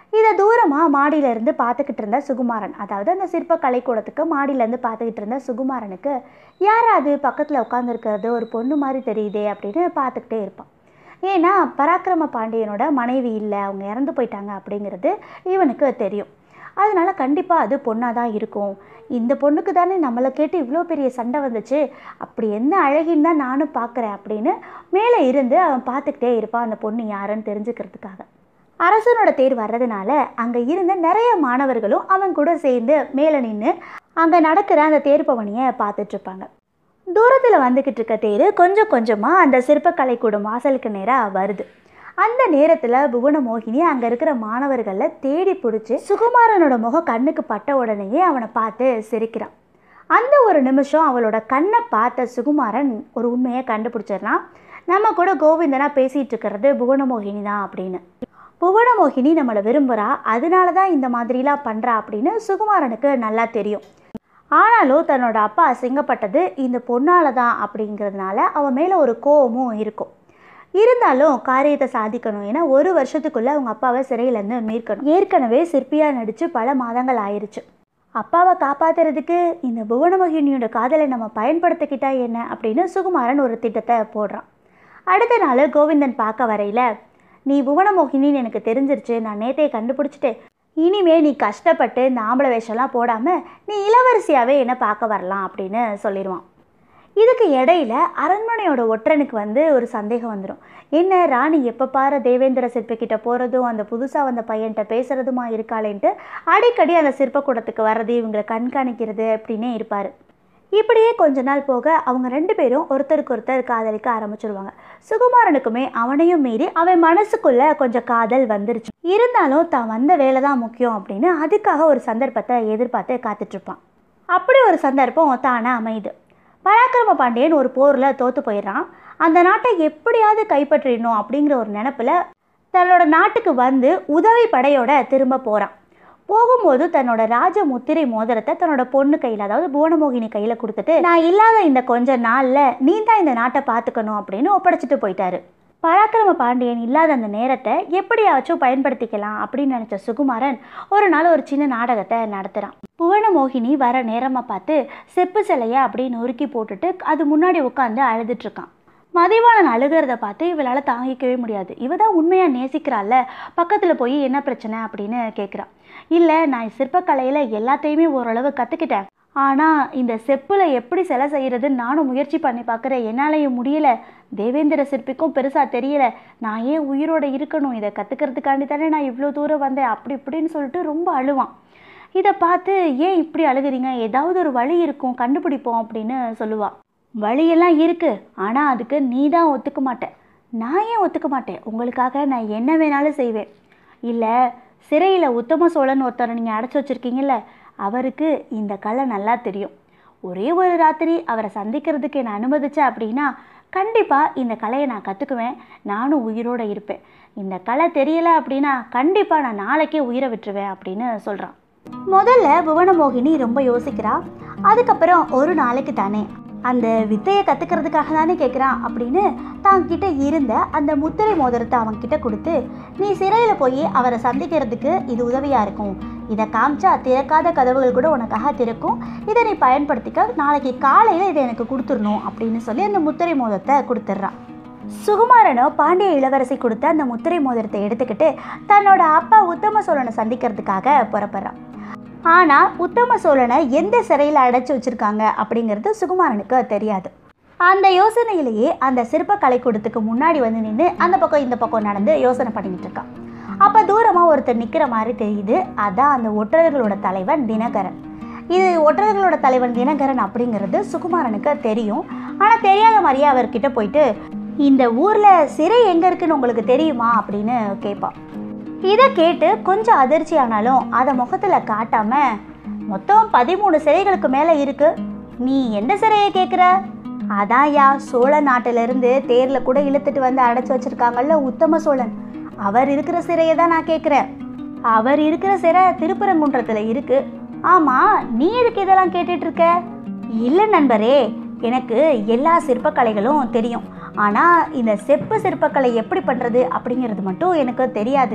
இதை தூரமாக மாடியிலேருந்து பார்த்துக்கிட்டு இருந்த சுகுமாரன் அதாவது அந்த சிற்ப கலைக்கூடத்துக்கு மாடியிலேருந்து பார்த்துக்கிட்டு இருந்த சுகுமாரனுக்கு யாராவது பக்கத்தில் உட்காந்துருக்கிறது ஒரு பொண்ணு மாதிரி தெரியுதே அப்படின்னு பார்த்துக்கிட்டே இருப்பான் ஏன்னா பராக்கிரம பாண்டியனோட மனைவி இல்லை அவங்க இறந்து போயிட்டாங்க அப்படிங்கிறது இவனுக்கு தெரியும் அதனால கண்டிப்பாக அது பொண்ணாக தான் இருக்கும் இந்த பொண்ணுக்கு தானே நம்மளை கேட்டு இவ்வளோ பெரிய சண்டை வந்துச்சு அப்படி என்ன அழகின்னு தான் நானும் பார்க்குறேன் அப்படின்னு மேலே இருந்து அவன் பார்த்துக்கிட்டே இருப்பான் அந்த பொண்ணு யாருன்னு தெரிஞ்சுக்கிறதுக்காக அரசனோட தேர் வர்றதுனால அங்கே இருந்த நிறைய மாணவர்களும் அவன் கூட சேர்ந்து மேலே நின்று அங்கே நடக்கிற அந்த தேர் பவனியை பார்த்துட்ருப்பாங்க தூரத்தில் வந்துக்கிட்டு இருக்க தேர் கொஞ்சம் கொஞ்சமாக அந்த சிற்பக்கலை கூடும் வாசலுக்கு நேராக வருது அந்த நேரத்தில் புவனமோகினி அங்கே இருக்கிற மாணவர்களில் தேடி பிடிச்சி சுகுமாரனோட முகம் கண்ணுக்கு பட்ட உடனேயே அவனை பார்த்து சிரிக்கிறான் அந்த ஒரு நிமிஷம் அவளோட கண்ணை பார்த்த சுகுமாரன் ஒரு உண்மையை கண்டுபிடிச்சிடறான் நம்ம கூட கோவிந்தனா பேசிகிட்டு இருக்கிறது புவனமோகினி தான் அப்படின்னு புவனமோகினி நம்மளை விரும்புகிறா அதனால தான் இந்த மாதிரிலாம் பண்ணுறா அப்படின்னு சுகுமாரனுக்கு நல்லா தெரியும் ஆனாலும் தன்னோட அப்பா அசிங்கப்பட்டது இந்த பொண்ணால தான் அப்படிங்கிறதுனால அவன் மேலே ஒரு கோவமும் இருக்கும் இருந்தாலும் காரியத்தை சாதிக்கணும் ஏன்னா ஒரு வருஷத்துக்குள்ளே அவங்க அப்பாவை சிறையிலேருந்து மீட்கணும் ஏற்கனவே சிற்பியாக நடித்து பல மாதங்கள் ஆயிருச்சு அப்பாவை காப்பாத்துறதுக்கு இந்த புவனமோகினியோட காதலை நம்ம பயன்படுத்திக்கிட்டா என்ன அப்படின்னு சுகுமாரன் ஒரு திட்டத்தை போடுறான் அடுத்த நாள் கோவிந்தன் பார்க்க வரையில் நீ புவனமோகினின்னு எனக்கு தெரிஞ்சிருச்சு நான் நேத்தையை கண்டுபிடிச்சிட்டு இனிமே நீ கஷ்டப்பட்டு இந்த ஆம்பளை வேஷம்லாம் போடாமல் நீ இளவரசியாகவே என்ன பார்க்க வரலாம் அப்படின்னு சொல்லிடுவான் இதுக்கு இடையில அரண்மனையோட ஒற்றனுக்கு வந்து ஒரு சந்தேகம் வந்துடும் என்ன ராணி எப்போ பாரு தேவேந்திர சிற்பிக்கிட்ட போகிறதும் அந்த புதுசாக வந்த பையன்கிட்ட பேசுகிறதுமா இருக்காளேன்ட்டு அடிக்கடி அந்த சிற்பக்கூடத்துக்கு வர்றது இவங்களை கண்காணிக்கிறது அப்படின்னே இருப்பார் இப்படியே கொஞ்ச நாள் போக அவங்க ரெண்டு பேரும் ஒருத்தருக்கு ஒருத்தர் காதலிக்க ஆரம்பிச்சிருவாங்க சுகுமாரனுக்குமே அவனையும் மீறி அவன் மனசுக்குள்ள கொஞ்சம் காதல் வந்துருச்சு இருந்தாலும் தான் வந்த வேலை தான் முக்கியம் அப்படின்னு அதுக்காக ஒரு சந்தர்ப்பத்தை எதிர்பார்த்து காத்துட்ருப்பான் அப்படி ஒரு சந்தர்ப்பம் தானே அமையுது பராக்கிரம பாண்டியன் ஒரு போரில் தோற்று போயிடுறான் அந்த நாட்டை எப்படியாவது கைப்பற்றிடணும் அப்படிங்கிற ஒரு நினப்பில் தன்னோட நாட்டுக்கு வந்து உதவி படையோட திரும்ப போகிறான் போகும்போது தன்னோட ராஜ முத்திரை மோதிரத்தை தன்னோட பொண்ணு கையில் அதாவது புவனமோகினி கையில் கொடுத்துட்டு நான் இல்லாத இந்த கொஞ்ச நாளில் நீ தான் இந்த நாட்டை பார்த்துக்கணும் அப்படின்னு ஒப்படைச்சிட்டு போயிட்டாரு பராக்கிரம பாண்டியன் இல்லாத அந்த நேரத்தை எப்படியாச்சும் பயன்படுத்திக்கலாம் அப்படின்னு நினச்ச சுகுமாரன் ஒரு நாள் ஒரு சின்ன நாடகத்தை நடத்துகிறான் புவனமோகினி வர நேரமாக பார்த்து செப்பு சிலையை அப்படியே நொறுக்கி போட்டுட்டு அது முன்னாடி உட்காந்து அழுதுட்ருக்கான் மதிவாளன் அழுகிறத பார்த்து இவளால் தாங்கிக்கவே முடியாது இவ தான் உண்மையாக நேசிக்கிறாள்ல பக்கத்தில் போய் என்ன பிரச்சனை அப்படின்னு கேட்குறான் இல்லை நான் சிற்பக்கலையில் எல்லாத்தையுமே ஓரளவு கற்றுக்கிட்டேன் ஆனால் இந்த செப்பில் எப்படி சிலை செய்கிறதுன்னு நானும் முயற்சி பண்ணி பார்க்குறேன் என்னாலையும் முடியல தேவேந்திர சிற்பிக்கும் பெருசாக தெரியல நான் ஏன் உயிரோட இருக்கணும் இதை கற்றுக்கிறதுக்காண்டி தானே நான் இவ்வளோ தூரம் வந்தேன் அப்படி இப்படின்னு சொல்லிட்டு ரொம்ப அழுவான் இதை பார்த்து ஏன் இப்படி அழுகுறீங்க ஏதாவது ஒரு வழி இருக்கும் கண்டுபிடிப்போம் அப்படின்னு சொல்லுவாள் வழியெல்லாம் இருக்கு ஆனால் அதுக்கு நீ தான் ஒத்துக்க மாட்டேன் நான் ஏன் ஒத்துக்க மாட்டேன் உங்களுக்காக நான் என்ன வேணாலும் செய்வேன் இல்லை சிறையில் உத்தம சோழன் ஒருத்தரை நீங்கள் அடைச்சி வச்சுருக்கீங்கல்ல அவருக்கு இந்த கலை நல்லா தெரியும் ஒரே ஒரு ராத்திரி அவரை சந்திக்கிறதுக்கு என்னை அனுமதிச்சேன் அப்படின்னா கண்டிப்பாக இந்த கலையை நான் கற்றுக்குவேன் நானும் உயிரோடு இருப்பேன் இந்த கலை தெரியலை அப்படின்னா கண்டிப்பாக நான் நாளைக்கே உயிரை விட்டுருவேன் அப்படின்னு சொல்கிறான் முதல்ல புவனமோகினி ரொம்ப யோசிக்கிறா அதுக்கப்புறம் ஒரு நாளைக்கு தானே அந்த வித்தையை கற்றுக்கிறதுக்காக தானே கேட்குறான் அப்படின்னு தான் கிட்ட இருந்த அந்த முத்திரை மோதிரத்தை அவன் கிட்ட கொடுத்து நீ சிறையில் போய் அவரை சந்திக்கிறதுக்கு இது உதவியாக இருக்கும் இதை காமிச்சா திறக்காத கதவுகள் கூட உனக்காக திறக்கும் இதை நீ பயன்படுத்திக்க நாளைக்கு காலையில் இதை எனக்கு கொடுத்துடணும் அப்படின்னு சொல்லி அந்த முத்திரை மோதிரத்தை கொடுத்துட்றான் சுகுமாரனோ பாண்டிய இளவரசி கொடுத்த அந்த முத்திரை மோதிரத்தை எடுத்துக்கிட்டு தன்னோட அப்பா உத்தம சோழனை சந்திக்கிறதுக்காக புறப்படுறான் ஆனால் உத்தம சோழனை எந்த சிறையில் அடைச்சி வச்சிருக்காங்க அப்படிங்கிறது சுகுமாரனுக்கு தெரியாது அந்த யோசனையிலேயே அந்த சிற்ப கலைக்கூடத்துக்கு முன்னாடி வந்து நின்று அந்த பக்கம் இந்த பக்கம் நடந்து யோசனை பண்ணிக்கிட்டு இருக்கான் அப்போ தூரமாக ஒருத்தர் நிற்கிற மாதிரி தெரியுது அதான் அந்த ஒற்றர்களோட தலைவன் தினகரன் இது ஒற்றர்களோட தலைவன் தினகரன் அப்படிங்கிறது சுகுமாரனுக்கு தெரியும் ஆனால் தெரியாத மாதிரியே அவர்கிட்ட போயிட்டு இந்த ஊரில் சிறை எங்கே இருக்குன்னு உங்களுக்கு தெரியுமா அப்படின்னு கேட்பான் இதை கேட்டு கொஞ்சம் அதிர்ச்சி ஆனாலும் அதை முகத்தில் காட்டாம மொத்தம் பதிமூணு சிறைகளுக்கு மேலே இருக்கு நீ எந்த சிறையை கேட்குற அதான் யா சோழ நாட்டிலிருந்து தேரில் கூட இழுத்துட்டு வந்து அடைச்சி வச்சிருக்காங்கல்ல உத்தம சோழன் அவர் இருக்கிற சிறையை தான் நான் கேட்குறேன் அவர் இருக்கிற சிறை திருப்பரங்குன்றத்தில் இருக்கு ஆமாம் நீ எதுக்கு இதெல்லாம் கேட்டுட்டு இருக்க இல்லை நண்பரே எனக்கு எல்லா சிற்பக்கலைகளும் தெரியும் ஆனால் இந்த செப்பு சிற்பக்கலை எப்படி பண்ணுறது அப்படிங்கிறது மட்டும் எனக்கு தெரியாது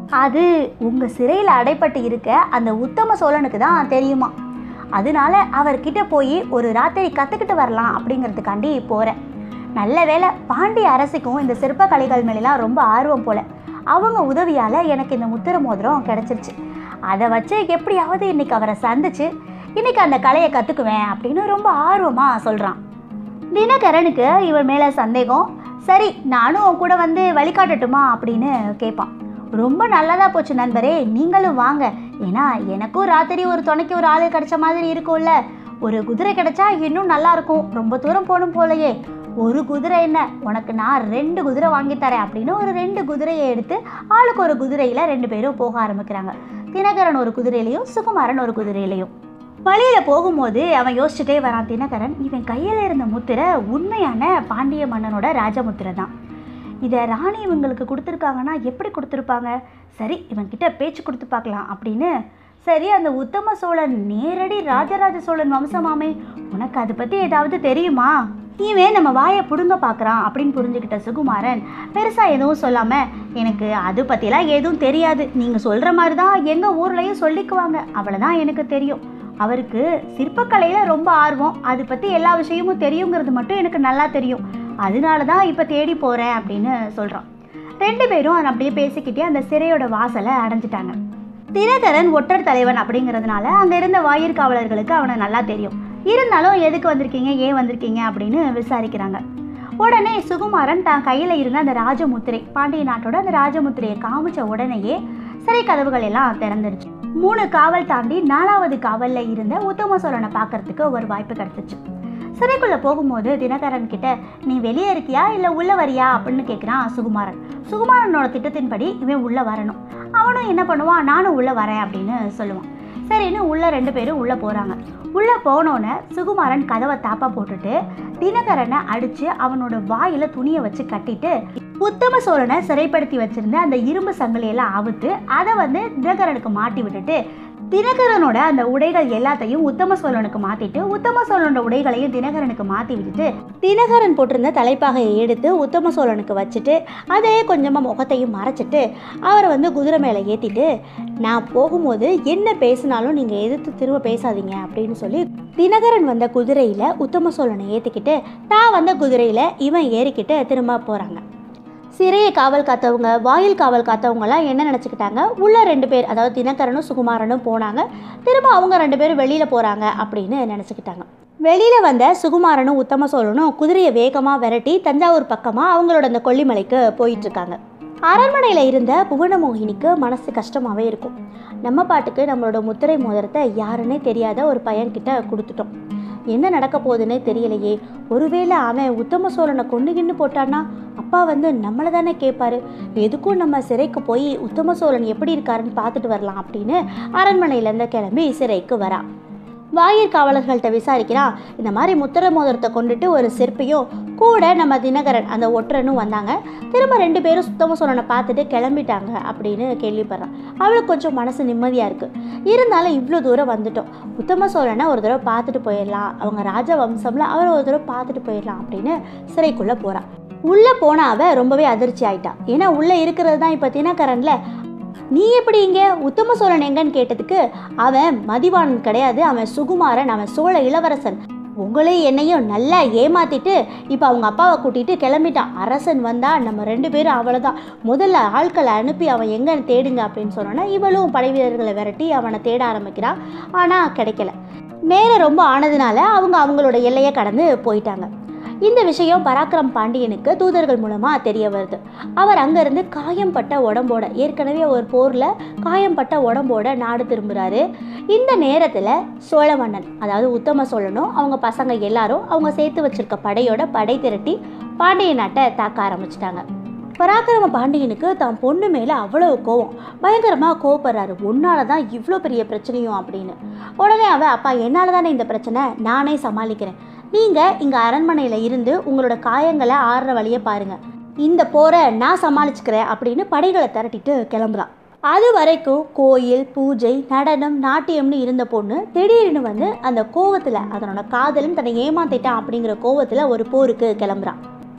அது உங்கள் சிறையில் அடைப்பட்டு இருக்க அந்த உத்தம சோழனுக்கு தான் தெரியுமா அதனால அவர்கிட்ட போய் ஒரு ராத்திரி கற்றுக்கிட்டு வரலாம் அப்படிங்கிறதுக்காண்டி போகிறேன் நல்ல வேளை பாண்டிய அரசுக்கும் இந்த சிற்பக்கலைகள் மேலாம் ரொம்ப ஆர்வம் போல அவங்க உதவியால் எனக்கு இந்த முத்திர மோதிரம் கிடச்சிருச்சு அதை வச்சு எப்படியாவது இன்னைக்கு அவரை சந்திச்சு இன்னைக்கு அந்த கலையை கற்றுக்குவேன் அப்படின்னு ரொம்ப ஆர்வமாக சொல்கிறான் தினகரனுக்கு இவன் மேலே சந்தேகம் சரி நானும் உன் கூட வந்து வழிகாட்டட்டுமா அப்படின்னு கேட்பான் ரொம்ப நல்லதா போச்சு நண்பரே நீங்களும் வாங்க ஏன்னா எனக்கும் ராத்திரி ஒரு துணைக்கு ஒரு ஆள் கிடைச்ச மாதிரி இருக்கும்ல ஒரு குதிரை கிடைச்சா இன்னும் நல்லா இருக்கும் ரொம்ப தூரம் போகணும் போலயே ஒரு குதிரை என்ன உனக்கு நான் ரெண்டு குதிரை வாங்கி தரேன் அப்படின்னு ஒரு ரெண்டு குதிரையை எடுத்து ஆளுக்கு ஒரு குதிரையில ரெண்டு பேரும் போக ஆரம்பிக்கிறாங்க தினகரன் ஒரு குதிரையிலையும் சுகுமாரன் ஒரு குதிரையிலையும் வழியில போகும்போது அவன் யோசிச்சுட்டே வரான் தினகரன் இவன் கையில இருந்த முத்திரை உண்மையான பாண்டிய மன்னனோட ராஜமுத்திரை தான் இதை ராணி இவங்களுக்கு கொடுத்துருக்காங்கன்னா எப்படி கொடுத்துருப்பாங்க சரி இவன்கிட்ட பேச்சு கொடுத்து பார்க்கலாம் அப்படின்னு சரி அந்த உத்தம சோழன் நேரடி ராஜராஜ சோழன் வம்சமாமே உனக்கு அதை பற்றி ஏதாவது தெரியுமா இவன் நம்ம வாயை பிடுங்க பார்க்குறான் அப்படின்னு புரிஞ்சுக்கிட்ட சுகுமாரன் பெருசாக எதுவும் சொல்லாமல் எனக்கு அது பற்றிலாம் எதுவும் தெரியாது நீங்கள் சொல்கிற மாதிரி தான் எங்கள் ஊர்லேயும் சொல்லிக்குவாங்க அவ்வளோதான் எனக்கு தெரியும் அவருக்கு சிற்பக்கலையில் ரொம்ப ஆர்வம் அது பற்றி எல்லா விஷயமும் தெரியுங்கிறது மட்டும் எனக்கு நல்லா தெரியும் அதனால தான் இப்போ தேடி போகிறேன் அப்படின்னு சொல்கிறான் ரெண்டு பேரும் அதை அப்படியே பேசிக்கிட்டே அந்த சிறையோட வாசலை அடைஞ்சிட்டாங்க தினகரன் ஒற்றர் தலைவன் அப்படிங்கிறதுனால அங்கே இருந்த வாயிற்காவலர்களுக்கு அவனை நல்லா தெரியும் இருந்தாலும் எதுக்கு வந்திருக்கீங்க ஏன் வந்திருக்கீங்க அப்படின்னு விசாரிக்கிறாங்க உடனே சுகுமாரன் தான் கையில் இருந்த அந்த ராஜமுத்திரை பாண்டிய நாட்டோட அந்த ராஜமுத்திரையை காமிச்ச உடனேயே சிறை கதவுகள் எல்லாம் திறந்துருச்சு மூணு காவல் தாண்டி நாலாவது காவல்ல இருந்த உத்தம சோழனை பார்க்கறதுக்கு ஒரு வாய்ப்பு கிடைச்சிச்சு சிறைக்குள்ள போகும்போது தினகரன் கிட்ட நீ வெளியே இருக்கியா இல்ல உள்ள வரியா அப்படின்னு கேட்குறான் சுகுமாரன் சுகுமாரனோட திட்டத்தின்படி இவன் உள்ள வரணும் அவனும் என்ன பண்ணுவான் நானும் உள்ள வரேன் அப்படின்னு சொல்லுவான் சரின்னு உள்ள ரெண்டு பேரும் உள்ள போறாங்க உள்ள போனோன்னே சுகுமாரன் கதவை தாப்பா போட்டுட்டு தினகரனை அடிச்சு அவனோட வாயில துணியை வச்சு கட்டிட்டு உத்தம சோழனை சிறைப்படுத்தி வச்சிருந்த அந்த இரும்பு சங்கிலியெல்லாம் அவுத்து அதை வந்து தினகரனுக்கு மாட்டி விட்டுட்டு தினகரனோட அந்த உடைகள் எல்லாத்தையும் உத்தம சோழனுக்கு மாத்திட்டு உத்தம சோழனோட உடைகளையும் தினகரனுக்கு மாத்தி விட்டுட்டு தினகரன் போட்டிருந்த தலைப்பாகையை எடுத்து உத்தம சோழனுக்கு வச்சுட்டு அதே கொஞ்சமாக முகத்தையும் மறைச்சிட்டு அவரை வந்து குதிரை மேலே ஏற்றிட்டு நான் போகும்போது என்ன பேசினாலும் நீங்கள் எதிர்த்து திரும்ப பேசாதீங்க அப்படின்னு சொல்லி தினகரன் வந்த குதிரையில் உத்தம சோழனை ஏற்றிக்கிட்டு நான் வந்த குதிரையில் இவன் ஏறிக்கிட்டு திரும்ப போகிறாங்க சிறையை காவல் காத்தவங்க வாயில் காவல் காத்தவங்கலாம் என்ன நினச்சிக்கிட்டாங்க உள்ள ரெண்டு பேர் அதாவது தினகரனும் சுகுமாரனும் போனாங்க திரும்ப அவங்க ரெண்டு பேரும் வெளியில் போகிறாங்க அப்படின்னு நினச்சிக்கிட்டாங்க வெளியில் வந்த சுகுமாரனும் உத்தம சோழனும் குதிரையை வேகமாக விரட்டி தஞ்சாவூர் பக்கமாக அவங்களோட அந்த கொல்லிமலைக்கு போயிட்டுருக்காங்க அரண்மனையில் இருந்த புவனமோகினிக்கு மனசு கஷ்டமாகவே இருக்கும் நம்ம பாட்டுக்கு நம்மளோட முத்திரை மோதிரத்தை யாருன்னே தெரியாத ஒரு பையன்கிட்ட கொடுத்துட்டோம் என்ன நடக்க போகுதுன்னே தெரியலையே ஒருவேளை அவன் உத்தம சோழனை கொண்டு கிண்டு போட்டான்னா அப்பா வந்து நம்மளை தானே கேட்பாரு எதுக்கும் நம்ம சிறைக்கு போய் உத்தம சோழன் எப்படி இருக்காருன்னு பார்த்துட்டு வரலாம் அப்படின்னு அரண்மனையிலேருந்து கிளம்பி சிறைக்கு வரா வாயிற் காவலர்கள்ட்ட விசாரிக்கிறான் இந்த மாதிரி முத்திர மோதிரத்தை கொண்டுட்டு ஒரு சிற்பியும் கூட நம்ம தினகரன் அந்த ஒற்றனும் வந்தாங்க திரும்ப ரெண்டு பேரும் சுத்தம சோழனை பார்த்துட்டு கிளம்பிட்டாங்க அப்படின்னு கேள்விப்படுறான் அவளுக்கு கொஞ்சம் மனசு நிம்மதியாக இருக்குது இருந்தாலும் இவ்வளோ தூரம் வந்துட்டோம் உத்தம சோழனை ஒரு தடவை பார்த்துட்டு போயிடலாம் அவங்க ராஜ வம்சம்ல அவரை ஒரு தடவை பார்த்துட்டு போயிடலாம் அப்படின்னு சிறைக்குள்ளே போகிறான் உள்ளே போன அவ ரொம்பவே அதிர்ச்சி ஆயிட்டா ஏன்னா உள்ளே இருக்கிறது தான் இப்போ தினகரன்ல நீ எப்படி இங்கே உத்தம சோழன் எங்கன்னு கேட்டதுக்கு அவன் மதிவாணன் கிடையாது அவன் சுகுமாரன் அவன் சோழ இளவரசன் உங்களையும் என்னையும் நல்லா ஏமாத்திட்டு இப்போ அவங்க அப்பாவை கூட்டிட்டு கிளம்பிட்டான் அரசன் வந்தா நம்ம ரெண்டு பேரும் அவ்வளோதான் முதல்ல ஆட்களை அனுப்பி அவன் எங்கன்னு தேடுங்க அப்படின்னு சொன்னோன்னா இவளும் படை வீரர்களை விரட்டி அவனை தேட ஆரம்பிக்கிறான் ஆனால் கிடைக்கல நேரம் ரொம்ப ஆனதுனால அவங்க அவங்களோட எல்லையை கடந்து போயிட்டாங்க இந்த விஷயம் பராக்கிரம் பாண்டியனுக்கு தூதர்கள் மூலமாக தெரிய வருது அவர் அங்கேருந்து காயம்பட்ட உடம்போட ஏற்கனவே ஒரு போரில் காயம்பட்ட உடம்போட நாடு திரும்புகிறாரு இந்த நேரத்தில் சோழ மன்னன் அதாவது உத்தம சோழனும் அவங்க பசங்க எல்லாரும் அவங்க சேர்த்து வச்சிருக்க படையோட படை திரட்டி பாண்டிய நாட்டை தாக்க ஆரம்பிச்சிட்டாங்க பராக்கிரம பாண்டியனுக்கு தான் பொண்ணு மேலே அவ்வளவு கோவம் பயங்கரமாக கோவப்படுறாரு உன்னால தான் இவ்வளோ பெரிய பிரச்சனையும் அப்படின்னு உடனே அவ அப்பா என்னால் தானே இந்த பிரச்சனை நானே சமாளிக்கிறேன் நீங்கள் இங்கே அரண்மனையில் இருந்து உங்களோட காயங்களை ஆறுற வழியை பாருங்கள் இந்த போரை நான் சமாளிச்சுக்கிறேன் அப்படின்னு படைகளை திரட்டிட்டு கிளம்புறான் அது வரைக்கும் கோயில் பூஜை நடனம் நாட்டியம்னு இருந்த பொண்ணு திடீர்னு வந்து அந்த கோவத்தில் அதனோட காதலன் தன்னை ஏமாத்திட்டான் அப்படிங்கிற கோவத்தில் ஒரு போருக்கு கிளம்புறான்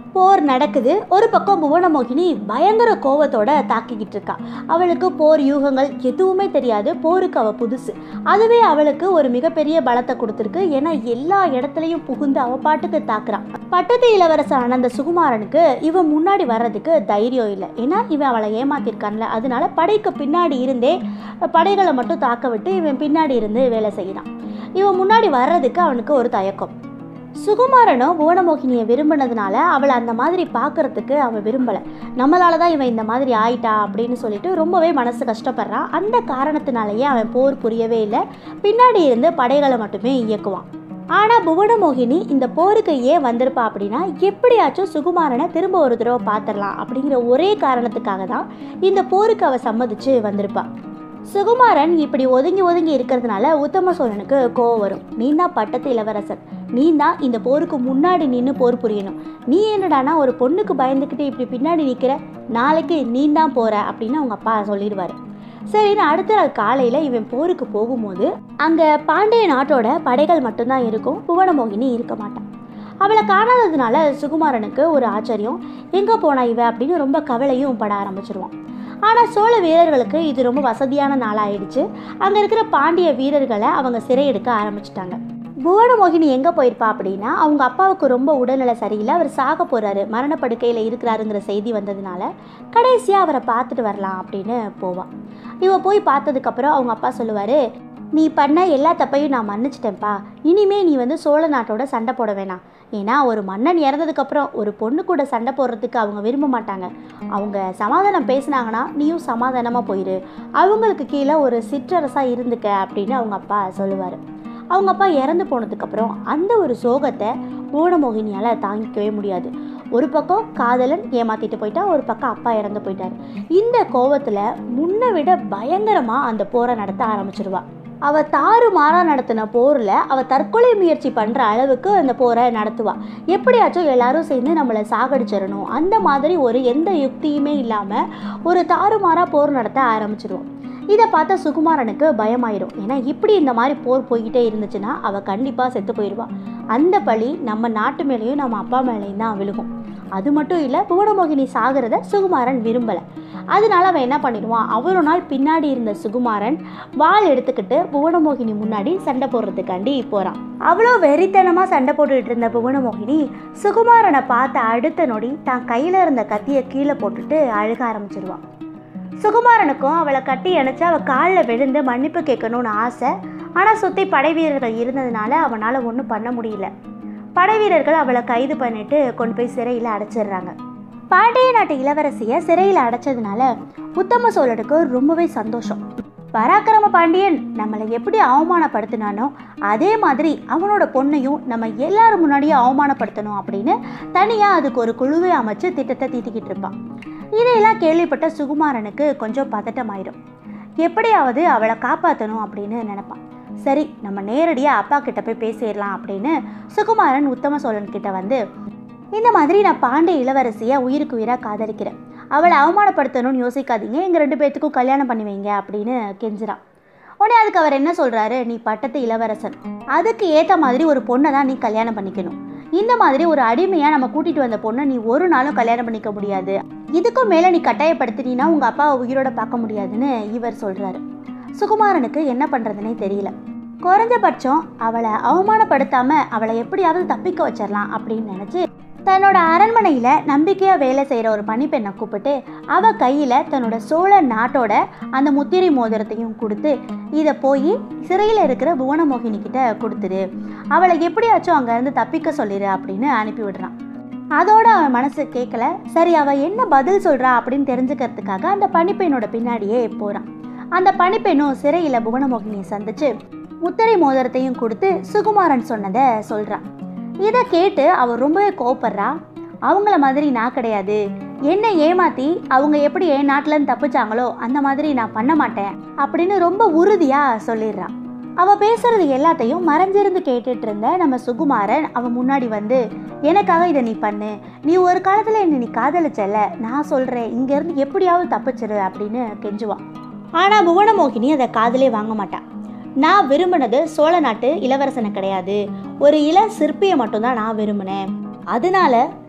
போர் நடக்குது ஒரு பக்கம் புவனமோகினி பயங்கர கோவத்தோட தாக்கிக்கிட்டு இருக்கா அவளுக்கு போர் யூகங்கள் எதுவுமே தெரியாது போருக்கு அவ புதுசு அதுவே அவளுக்கு ஒரு மிகப்பெரிய பலத்தை கொடுத்துருக்கு ஏன்னா எல்லா இடத்துலையும் புகுந்து அவ பாட்டுக்கு தாக்குறான் பட்டத்து இளவரசன் அந்த சுகுமாரனுக்கு இவன் முன்னாடி வர்றதுக்கு தைரியம் இல்லை ஏன்னா இவன் அவளை ஏமாத்திருக்கான்ல அதனால படைக்கு பின்னாடி இருந்தே படைகளை மட்டும் தாக்க விட்டு இவன் பின்னாடி இருந்து வேலை செய்யறான் இவன் முன்னாடி வர்றதுக்கு அவனுக்கு ஒரு தயக்கம் சுகுமாரனும் புவனமோகினியை விரும்பினதுனால அவளை அந்த மாதிரி பார்க்கறதுக்கு அவன் விரும்பலை நம்மளால தான் இவன் இந்த மாதிரி ஆயிட்டா அப்படின்னு சொல்லிட்டு ரொம்பவே மனசு கஷ்டப்படுறான் அந்த காரணத்தினாலேயே அவன் போர் புரியவே இல்லை பின்னாடி இருந்து படைகளை மட்டுமே இயக்குவான் ஆனால் புவனமோகினி இந்த போருக்கு ஏன் வந்திருப்பா அப்படின்னா எப்படியாச்சும் சுகுமாரனை திரும்ப ஒரு தடவை பார்த்துடலாம் அப்படிங்கிற ஒரே காரணத்துக்காக தான் இந்த போருக்கு அவ சம்மதிச்சு வந்திருப்பா சுகுமாரன் இப்படி ஒதுங்கி ஒதுங்கி இருக்கிறதுனால உத்தம சோழனுக்கு கோவம் வரும் நீ தான் பட்டத்து இளவரசன் நீ தான் இந்த போருக்கு முன்னாடி நின்று போர் புரியணும் நீ என்னடானா ஒரு பொண்ணுக்கு பயந்துக்கிட்டு இப்படி பின்னாடி நிற்கிற நாளைக்கு நீ தான் போற அப்படின்னு அவங்க அப்பா சொல்லிடுவாரு சரின்னு அடுத்த நாள் காலையில் இவன் போருக்கு போகும்போது அங்கே பாண்டிய நாட்டோட படைகள் மட்டும்தான் இருக்கும் புவனமோகினி இருக்க மாட்டான் அவளை காணாததுனால சுகுமாரனுக்கு ஒரு ஆச்சரியம் எங்கே போனா இவ அப்படின்னு ரொம்ப கவலையும் பட ஆரம்பிச்சிருவான் ஆனால் சோழ வீரர்களுக்கு இது ரொம்ப வசதியான நாளாயிடுச்சு அங்கே இருக்கிற பாண்டிய வீரர்களை அவங்க சிறையெடுக்க ஆரம்பிச்சிட்டாங்க புவனமோகினி எங்கே போயிருப்பா அப்படின்னா அவங்க அப்பாவுக்கு ரொம்ப உடல்நிலை சரியில்லை அவர் சாக போகிறாரு மரணப்படுக்கையில் இருக்கிறாருங்கிற செய்தி வந்ததுனால கடைசியாக அவரை பார்த்துட்டு வரலாம் அப்படின்னு போவான் இவ போய் பார்த்ததுக்கப்புறம் அவங்க அப்பா சொல்லுவார் நீ பண்ண எல்லா தப்பையும் நான் மன்னிச்சிட்டேன்ப்பா இனிமே நீ வந்து சோழ நாட்டோட சண்டை போட வேணாம் ஏன்னா ஒரு மன்னன் இறந்ததுக்கப்புறம் ஒரு பொண்ணு கூட சண்டை போடுறதுக்கு அவங்க விரும்ப மாட்டாங்க அவங்க சமாதானம் பேசினாங்கன்னா நீயும் சமாதானமாக போயிரு அவங்களுக்கு கீழே ஒரு சிற்றரசாக இருந்துக்க அப்படின்னு அவங்க அப்பா சொல்லுவார் அவங்க அப்பா இறந்து போனதுக்கப்புறம் அந்த ஒரு சோகத்தை பூனமோகினியால் தாங்கிக்கவே முடியாது ஒரு பக்கம் காதலன் ஏமாத்திட்டு போயிட்டா ஒரு பக்கம் அப்பா இறந்து போயிட்டாரு இந்த கோவத்தில் முன்னை விட பயங்கரமாக அந்த போரை நடத்த ஆரம்பிச்சிருவா அவ தாறு மாறா நடத்தின போரில் அவ தற்கொலை முயற்சி பண்ணுற அளவுக்கு அந்த போரை நடத்துவா எப்படியாச்சும் எல்லாரும் சேர்ந்து நம்மளை சாகடிச்சிடணும் அந்த மாதிரி ஒரு எந்த யுக்தியுமே இல்லாமல் ஒரு தாறுமாறா போர் நடத்த ஆரம்பிச்சிருவோம் இதை பார்த்தா சுகுமாரனுக்கு பயமாயிரும் ஏன்னா இப்படி இந்த மாதிரி போர் போய்கிட்டே இருந்துச்சுன்னா அவள் கண்டிப்பாக செத்து போயிடுவா அந்த பழி நம்ம நாட்டு மேலேயும் நம்ம அப்பா மேலேயும் தான் விழுகும் அது மட்டும் இல்லை புவனமோகினி சாகிறத சுகுமாரன் விரும்பலை அதனால அவன் என்ன பண்ணிடுவான் அவ்வளோ நாள் பின்னாடி இருந்த சுகுமாரன் வாள் எடுத்துக்கிட்டு புவனமோகினி முன்னாடி சண்டை போடுறதுக்காண்டி போகிறான் அவ்வளோ வெறித்தனமாக சண்டை போட்டுக்கிட்டு இருந்த புவனமோகினி சுகுமாரனை பார்த்த அடுத்த நொடி தான் கையில் இருந்த கத்தியை கீழே போட்டுட்டு அழுக ஆரம்பிச்சிருவான் சுகுமாரனுக்கும் அவளை கட்டி அணைச்சு அவள் காலில் விழுந்து மன்னிப்பு கேட்கணும்னு ஆசை ஆனால் சுற்றி படை வீரர்கள் இருந்ததுனால அவனால் ஒன்றும் பண்ண முடியல படை வீரர்கள் அவளை கைது பண்ணிட்டு கொண்டு போய் சிறையில் அடைச்சிடுறாங்க பாண்டிய நாட்டு இளவரசியை சிறையில் அடைச்சதுனால உத்தம சோழனுக்கு ரொம்பவே சந்தோஷம் பராக்கிரம பாண்டியன் நம்மளை எப்படி அவமானப்படுத்தினானோ அதே மாதிரி அவனோட பொண்ணையும் நம்ம எல்லாரும் முன்னாடியும் அவமானப்படுத்தணும் அப்படின்னு தனியாக அதுக்கு ஒரு குழுவை அமைச்சு திட்டத்தை தீட்டிக்கிட்டு இருப்பான் இதையெல்லாம் கேள்விப்பட்ட சுகுமாரனுக்கு கொஞ்சம் பதட்டமாயிடும் எப்படியாவது அவளை காப்பாற்றணும் அப்படின்னு நினைப்பான் சரி நம்ம நேரடியாக அப்பா கிட்ட போய் பேசிடலாம் அப்படின்னு சுகுமாரன் உத்தம சோழன் கிட்ட வந்து இந்த மாதிரி நான் பாண்டிய இளவரசியை உயிருக்கு உயிராக காதலிக்கிறேன் அவளை அவமானப்படுத்தணும்னு யோசிக்காதீங்க எங்கள் ரெண்டு பேர்த்துக்கும் கல்யாணம் பண்ணி வைங்க அப்படின்னு கெஞ்சுறான் உடனே அதுக்கு அவர் என்ன சொல்கிறாரு நீ பட்டத்து இளவரசன் அதுக்கு ஏற்ற மாதிரி ஒரு பொண்ணை தான் நீ கல்யாணம் பண்ணிக்கணும் இந்த மாதிரி ஒரு அடிமையாக நம்ம கூட்டிகிட்டு வந்த பொண்ணை நீ ஒரு நாளும் கல்யாணம் பண்ணிக்க முடியாது இதுக்கும் மேலே நீ கட்டாயப்படுத்தினா உங்கள் அப்பாவை உயிரோட பார்க்க முடியாதுன்னு இவர் சொல்கிறாரு சுகுமாரனுக்கு என்ன பண்ணுறதுனே தெரியல குறைஞ்சபட்சம் அவளை அவமானப்படுத்தாமல் அவளை எப்படியாவது தப்பிக்க வச்சிடலாம் அப்படின்னு நினச்சி தன்னோட அரண்மனையில் நம்பிக்கையாக வேலை செய்கிற ஒரு பணிப்பெண்ணை கூப்பிட்டு அவள் கையில் தன்னோட சோழ நாட்டோட அந்த முத்திரை மோதிரத்தையும் கொடுத்து இதை போய் சிறையில் இருக்கிற புவனமோகினி கிட்ட கொடுத்துரு அவளை எப்படியாச்சும் அங்கேருந்து தப்பிக்க சொல்லிடு அப்படின்னு அனுப்பி விடுறான் அதோட அவன் மனசு கேட்கல சரி அவள் என்ன பதில் சொல்கிறா அப்படின்னு தெரிஞ்சுக்கிறதுக்காக அந்த பணிப்பெண்ணோட பின்னாடியே போகிறான் அந்த பணிப்பெண்ணும் சிறையில் புவனமோகினியை சந்திச்சு முத்திரை மோதிரத்தையும் கொடுத்து சுகுமாரன் சொன்னதை சொல்கிறான் இதை கேட்டு அவ ரொம்பவே கோவப்படுறா அவங்கள மாதிரி நான் கிடையாது என்னை ஏமாத்தி அவங்க எப்படி என் நாட்டிலேருந்து தப்பிச்சாங்களோ அந்த மாதிரி நான் பண்ண மாட்டேன் அப்படின்னு ரொம்ப உறுதியாக சொல்லிடுறான் அவ பேசுறது எல்லாத்தையும் மறைஞ்சிருந்து கேட்டுட்டு இருந்த நம்ம சுகுமாரன் அவன் முன்னாடி வந்து எனக்காக இதை நீ பண்ணு நீ ஒரு காலத்தில் என்னை நீ காதலிச்சல நான் சொல்கிறேன் இங்கேருந்து எப்படியாவது தப்பிச்சிரு அப்படின்னு கெஞ்சுவான் ஆனால் புவனமோகினி அதை காதலே வாங்க மாட்டான் நான் விரும்பினது சோழ நாட்டு இளவரசனை கிடையாது ஒரு இள சிற்பியை மட்டும்தான் நான் விரும்பினேன் அதனால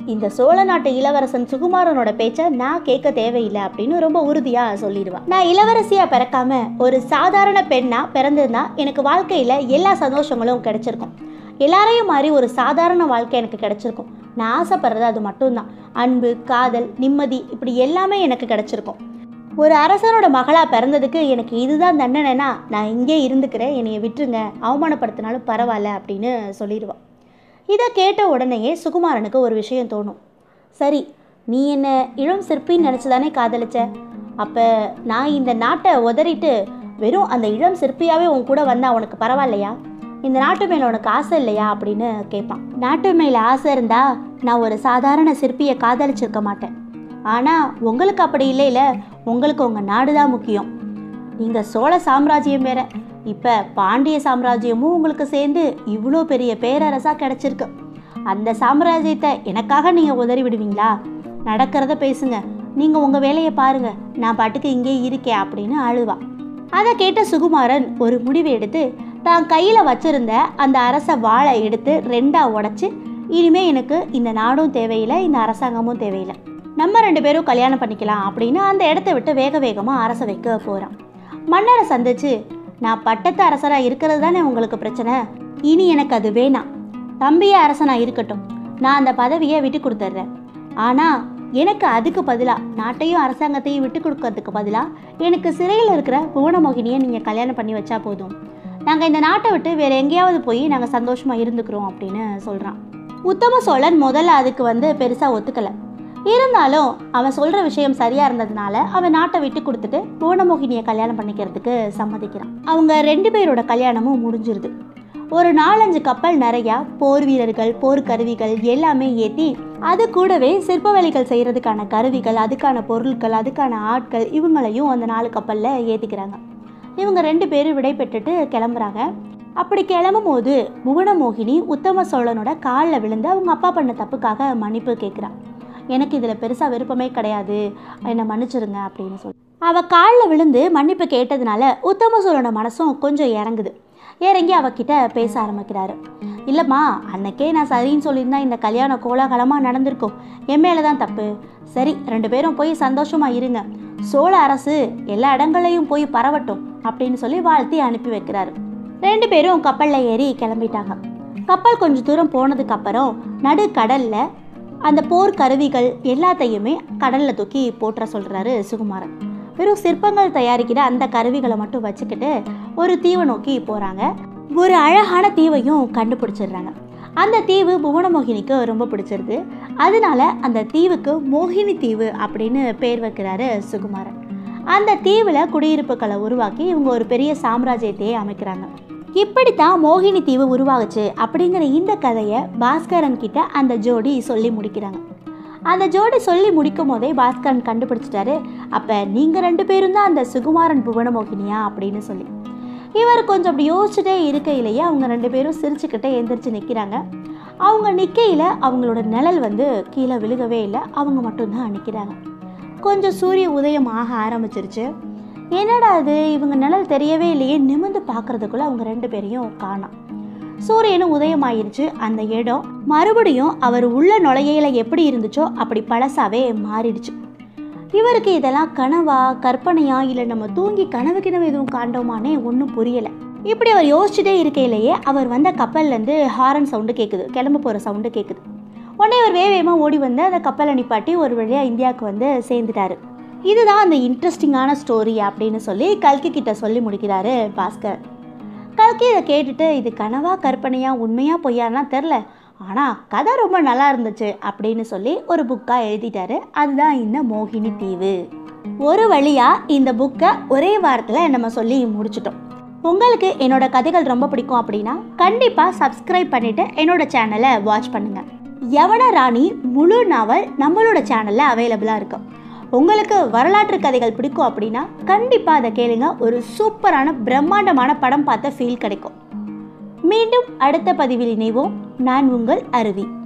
இந்த சோழ நாட்டு இளவரசன் சுகுமாரனோட பேச்சை நான் கேட்க தேவையில்லை அப்படின்னு ரொம்ப உறுதியா சொல்லிடுவான் நான் இளவரசியா பிறக்காம ஒரு சாதாரண பெண்ணா பிறந்திருந்தா எனக்கு வாழ்க்கையில எல்லா சந்தோஷங்களும் கிடைச்சிருக்கும் எல்லாரையும் மாதிரி ஒரு சாதாரண வாழ்க்கை எனக்கு கிடைச்சிருக்கும் நான் ஆசைப்படுறது அது மட்டும்தான் அன்பு காதல் நிம்மதி இப்படி எல்லாமே எனக்கு கிடைச்சிருக்கும் ஒரு அரசனோட மகளா பிறந்ததுக்கு எனக்கு இதுதான் தண்டனைனா நான் இங்கே இருந்துக்கிறேன் என்னைய விட்டுருங்க அவமானப்படுத்தினாலும் பரவாயில்ல அப்படின்னு சொல்லிடுவான் இதை கேட்ட உடனேயே சுகுமாரனுக்கு ஒரு விஷயம் தோணும் சரி நீ என்ன இளம் சிற்பின்னு நினச்சி தானே காதலிச்ச அப்போ நான் இந்த நாட்டை உதறிட்டு வெறும் அந்த இளம் சிற்பியாவே உன் கூட வந்தா உனக்கு பரவாயில்லையா இந்த நாட்டு மேலே உனக்கு ஆசை இல்லையா அப்படின்னு கேட்பான் நாட்டு மேலே ஆசை இருந்தா நான் ஒரு சாதாரண சிற்பியை காதலிச்சிருக்க மாட்டேன் ஆனால் உங்களுக்கு அப்படி இல்லைல்ல உங்களுக்கு உங்கள் நாடு தான் முக்கியம் நீங்கள் சோழ சாம்ராஜ்யம் வேற இப்போ பாண்டிய சாம்ராஜ்யமும் உங்களுக்கு சேர்ந்து இவ்வளோ பெரிய பேரரசாக கிடைச்சிருக்கு அந்த சாம்ராஜ்யத்தை எனக்காக நீங்கள் உதறி விடுவீங்களா நடக்கிறத பேசுங்க நீங்கள் உங்கள் வேலையை பாருங்க நான் பாட்டுக்கு இங்கே இருக்கேன் அப்படின்னு அழுவா அதை கேட்ட சுகுமாரன் ஒரு முடிவு எடுத்து தான் கையில் வச்சிருந்த அந்த அரச வாளை எடுத்து ரெண்டாக உடைச்சு இனிமே எனக்கு இந்த நாடும் தேவையில்லை இந்த அரசாங்கமும் தேவையில்லை நம்ம ரெண்டு பேரும் கல்யாணம் பண்ணிக்கலாம் அப்படின்னு அந்த இடத்த விட்டு வேக வேகமாக அரச வைக்க போகிறான் மன்னரை சந்திச்சு நான் பட்டத்து அரசராக இருக்கிறது தானே உங்களுக்கு பிரச்சனை இனி எனக்கு அது வேணாம் தம்பியே அரசனா இருக்கட்டும் நான் அந்த பதவியை விட்டு கொடுத்துட்றேன் ஆனால் எனக்கு அதுக்கு பதிலாக நாட்டையும் அரசாங்கத்தையும் விட்டு கொடுக்கறதுக்கு பதிலாக எனக்கு சிறையில் இருக்கிற புவனமோகினியை நீங்கள் கல்யாணம் பண்ணி வச்சா போதும் நாங்கள் இந்த நாட்டை விட்டு வேறு எங்கேயாவது போய் நாங்கள் சந்தோஷமாக இருந்துக்கிறோம் அப்படின்னு சொல்கிறான் உத்தம சோழன் முதல்ல அதுக்கு வந்து பெருசாக ஒத்துக்கலை இருந்தாலும் அவன் சொல்கிற விஷயம் சரியாக இருந்ததுனால அவன் நாட்டை விட்டு கொடுத்துட்டு புவனமோகினியை கல்யாணம் பண்ணிக்கிறதுக்கு சம்மதிக்கிறான் அவங்க ரெண்டு பேரோட கல்யாணமும் முடிஞ்சிருது ஒரு நாலஞ்சு கப்பல் நிறையா போர் வீரர்கள் போர் கருவிகள் எல்லாமே ஏற்றி அது கூடவே சிற்ப வேலைகள் செய்கிறதுக்கான கருவிகள் அதுக்கான பொருட்கள் அதுக்கான ஆட்கள் இவங்களையும் அந்த நாலு கப்பலில் ஏற்றிக்கிறாங்க இவங்க ரெண்டு பேரும் விடை பெற்றுட்டு கிளம்புறாங்க அப்படி கிளம்பும் போது புவனமோகினி உத்தம சோழனோட காலில் விழுந்து அவங்க அப்பா பண்ண தப்புக்காக மன்னிப்பு கேட்குறான் எனக்கு இதில் பெருசாக விருப்பமே கிடையாது என்னை மன்னிச்சிருங்க அப்படின்னு சொல்லி அவள் காலில் விழுந்து மன்னிப்பு கேட்டதுனால உத்தம சோழனோட மனசும் கொஞ்சம் இறங்குது இறங்கி அவகிட்ட பேச ஆரம்பிக்கிறாரு இல்லைம்மா அன்னைக்கே நான் சரின்னு சொல்லியிருந்தா இந்த கல்யாணம் கோலாகலமாக நடந்திருக்கும் என் மேலே தான் தப்பு சரி ரெண்டு பேரும் போய் சந்தோஷமாக இருங்க சோழ அரசு எல்லா இடங்களையும் போய் பரவட்டும் அப்படின்னு சொல்லி வாழ்த்தி அனுப்பி வைக்கிறாரு ரெண்டு பேரும் கப்பலில் ஏறி கிளம்பிட்டாங்க கப்பல் கொஞ்சம் தூரம் போனதுக்கு அப்புறம் நடு கடல்ல அந்த போர் கருவிகள் எல்லாத்தையுமே கடல்ல தூக்கி போட்டுற சொல்றாரு சுகுமாரன் வெறும் சிற்பங்கள் தயாரிக்கிற அந்த கருவிகளை மட்டும் வச்சுக்கிட்டு ஒரு தீவை நோக்கி போறாங்க ஒரு அழகான தீவையும் கண்டுபிடிச்சிடுறாங்க அந்த தீவு புவனமோகினிக்கு ரொம்ப பிடிச்சிருது அதனால அந்த தீவுக்கு மோகினி தீவு அப்படின்னு பேர் வைக்கிறாரு சுகுமாரன் அந்த தீவில் குடியிருப்புகளை உருவாக்கி இவங்க ஒரு பெரிய சாம்ராஜ்யத்தையே அமைக்கிறாங்க இப்படித்தான் மோகினி தீவு உருவாகுச்சு அப்படிங்கிற இந்த கதையை பாஸ்கரன் கிட்ட அந்த ஜோடி சொல்லி முடிக்கிறாங்க அந்த ஜோடி சொல்லி முடிக்கும் போதே பாஸ்கரன் கண்டுபிடிச்சிட்டாரு அப்போ நீங்கள் ரெண்டு பேரும் தான் அந்த சுகுமாரன் புவனமோகினியா அப்படின்னு சொல்லி இவர் கொஞ்சம் அப்படி யோசிச்சுட்டே இருக்கையிலேயே அவங்க ரெண்டு பேரும் சிரிச்சுக்கிட்டே எந்திரிச்சு நிற்கிறாங்க அவங்க நிற்கையில் அவங்களோட நிழல் வந்து கீழே விழுகவே இல்லை அவங்க மட்டும்தான் நிற்கிறாங்க கொஞ்சம் சூரிய உதயம் ஆக ஆரம்பிச்சிருச்சு என்னடா அது இவங்க நிழல் தெரியவே இல்லையே நிமிர்ந்து பார்க்கறதுக்குள்ள அவங்க ரெண்டு பேரையும் காணோம் சூரியனும் உதயமாயிருச்சு அந்த இடம் மறுபடியும் அவர் உள்ள நுழையில எப்படி இருந்துச்சோ அப்படி பழசாவே மாறிடுச்சு இவருக்கு இதெல்லாம் கனவா கற்பனையா இல்லை நம்ம தூங்கி கனவு கிணவு எதுவும் காண்டோமானே ஒன்றும் புரியலை இப்படி அவர் யோசிச்சுட்டே இருக்கையிலேயே அவர் வந்த கப்பல்லேருந்து ஹாரன் சவுண்டு கேட்குது கிளம்ப போகிற சவுண்டு கேட்குது உடனே அவர் வேகமாக ஓடி வந்து அந்த கப்பலை நிப்பாட்டி ஒரு வழியாக இந்தியாவுக்கு வந்து சேர்ந்துட்டாரு இதுதான் அந்த இன்ட்ரெஸ்டிங்கான ஸ்டோரி அப்படின்னு சொல்லி கல்கி கிட்ட சொல்லி முடிக்கிறாரு பாஸ்கர் கல்கி இதை கேட்டுட்டு இது கனவா கற்பனையா உண்மையா பொய்யான்னா தெரில ஆனால் கதை ரொம்ப நல்லா இருந்துச்சு அப்படின்னு சொல்லி ஒரு புக்காக எழுதிட்டாரு அதுதான் இந்த மோகினி தீவு ஒரு வழியாக இந்த புக்கை ஒரே வாரத்தில் நம்ம சொல்லி முடிச்சிட்டோம் உங்களுக்கு என்னோட கதைகள் ரொம்ப பிடிக்கும் அப்படின்னா கண்டிப்பாக சப்ஸ்கிரைப் பண்ணிவிட்டு என்னோட சேனலை வாட்ச் பண்ணுங்கள் யவன ராணி முழு நாவல் நம்மளோட சேனலில் அவைலபிளாக இருக்கும் உங்களுக்கு வரலாற்று கதைகள் பிடிக்கும் அப்படின்னா கண்டிப்பாக அதை கேளுங்க ஒரு சூப்பரான பிரம்மாண்டமான படம் பார்த்த ஃபீல் கிடைக்கும் மீண்டும் அடுத்த பதிவில் இணைவோம் நான் உங்கள் அருவி